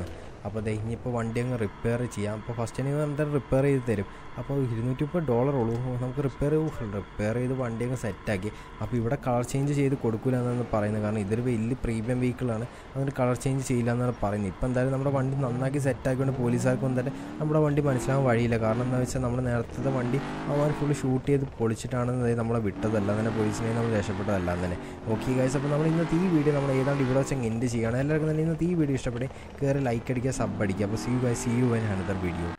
അപ്പോൾ ദേ ഇനിയിപ്പോൾ വണ്ടി അങ്ങ് റിപ്പയർ ചെയ്യാം അപ്പോൾ ഫസ്റ്റ് തന്നെ എന്തായാലും റിപ്പയർ ചെയ്ത് തരും അപ്പോൾ ഇരുന്നൂറ്റി മുപ്പത് ഡോളർ ഉള്ളൂ നമുക്ക് റിപ്പയർ റിപ്പയർ ചെയ്ത് വണ്ടി അങ്ങ് സെറ്റാക്കി അപ്പോൾ ഇവിടെ കളർ ചേഞ്ച് ചെയ്ത് കൊടുക്കില്ല എന്നാണ് പറയുന്നത് കാരണം ഇതൊരു വലിയ പ്രീമിയം വെഹിക്കിളാണ് അതുകൊണ്ട് കളർ ചേഞ്ച് ചെയ്യില്ല എന്നാണ് പറയുന്നത് ഇപ്പോൾ എന്തായാലും നമ്മുടെ വണ്ടി നന്നാക്കി സെറ്റാക്കിക്കൊണ്ട് പോലീസുകാർക്ക് എന്തായാലും നമ്മുടെ വണ്ടി മനസ്സിലാവാൻ വഴിയില്ല കാരണം എന്താ വെച്ചാൽ നമ്മൾ നേരത്തെ വണ്ടി അവന്മാർ ഫുള്ള് ഷൂട്ട് ചെയ്ത് പൊളിച്ചിട്ടാണ് നമ്മളെ വിട്ടതല്ല തന്നെ പോലീസിനെ നമ്മൾ രക്ഷപ്പെട്ടതല്ല തന്നെ ഓക്കെ ഗൈസ് അപ്പോൾ നമ്മൾ ഇന്നത്തെ ഈ വീഡിയോ നമ്മൾ ഏതാണ്ട് ഇവിടെ വെച്ച് എൻഡ് ചെയ്യുകയാണ് എല്ലാവർക്കും തന്നെ ഇന്നത്തെ ഈ വീഡിയോ ഇഷ്ടപ്പെട്ട് കയറി ലൈക്ക് അടിക്കുക സബ് അടിക്കുക അപ്പോൾ see you guys see you in another video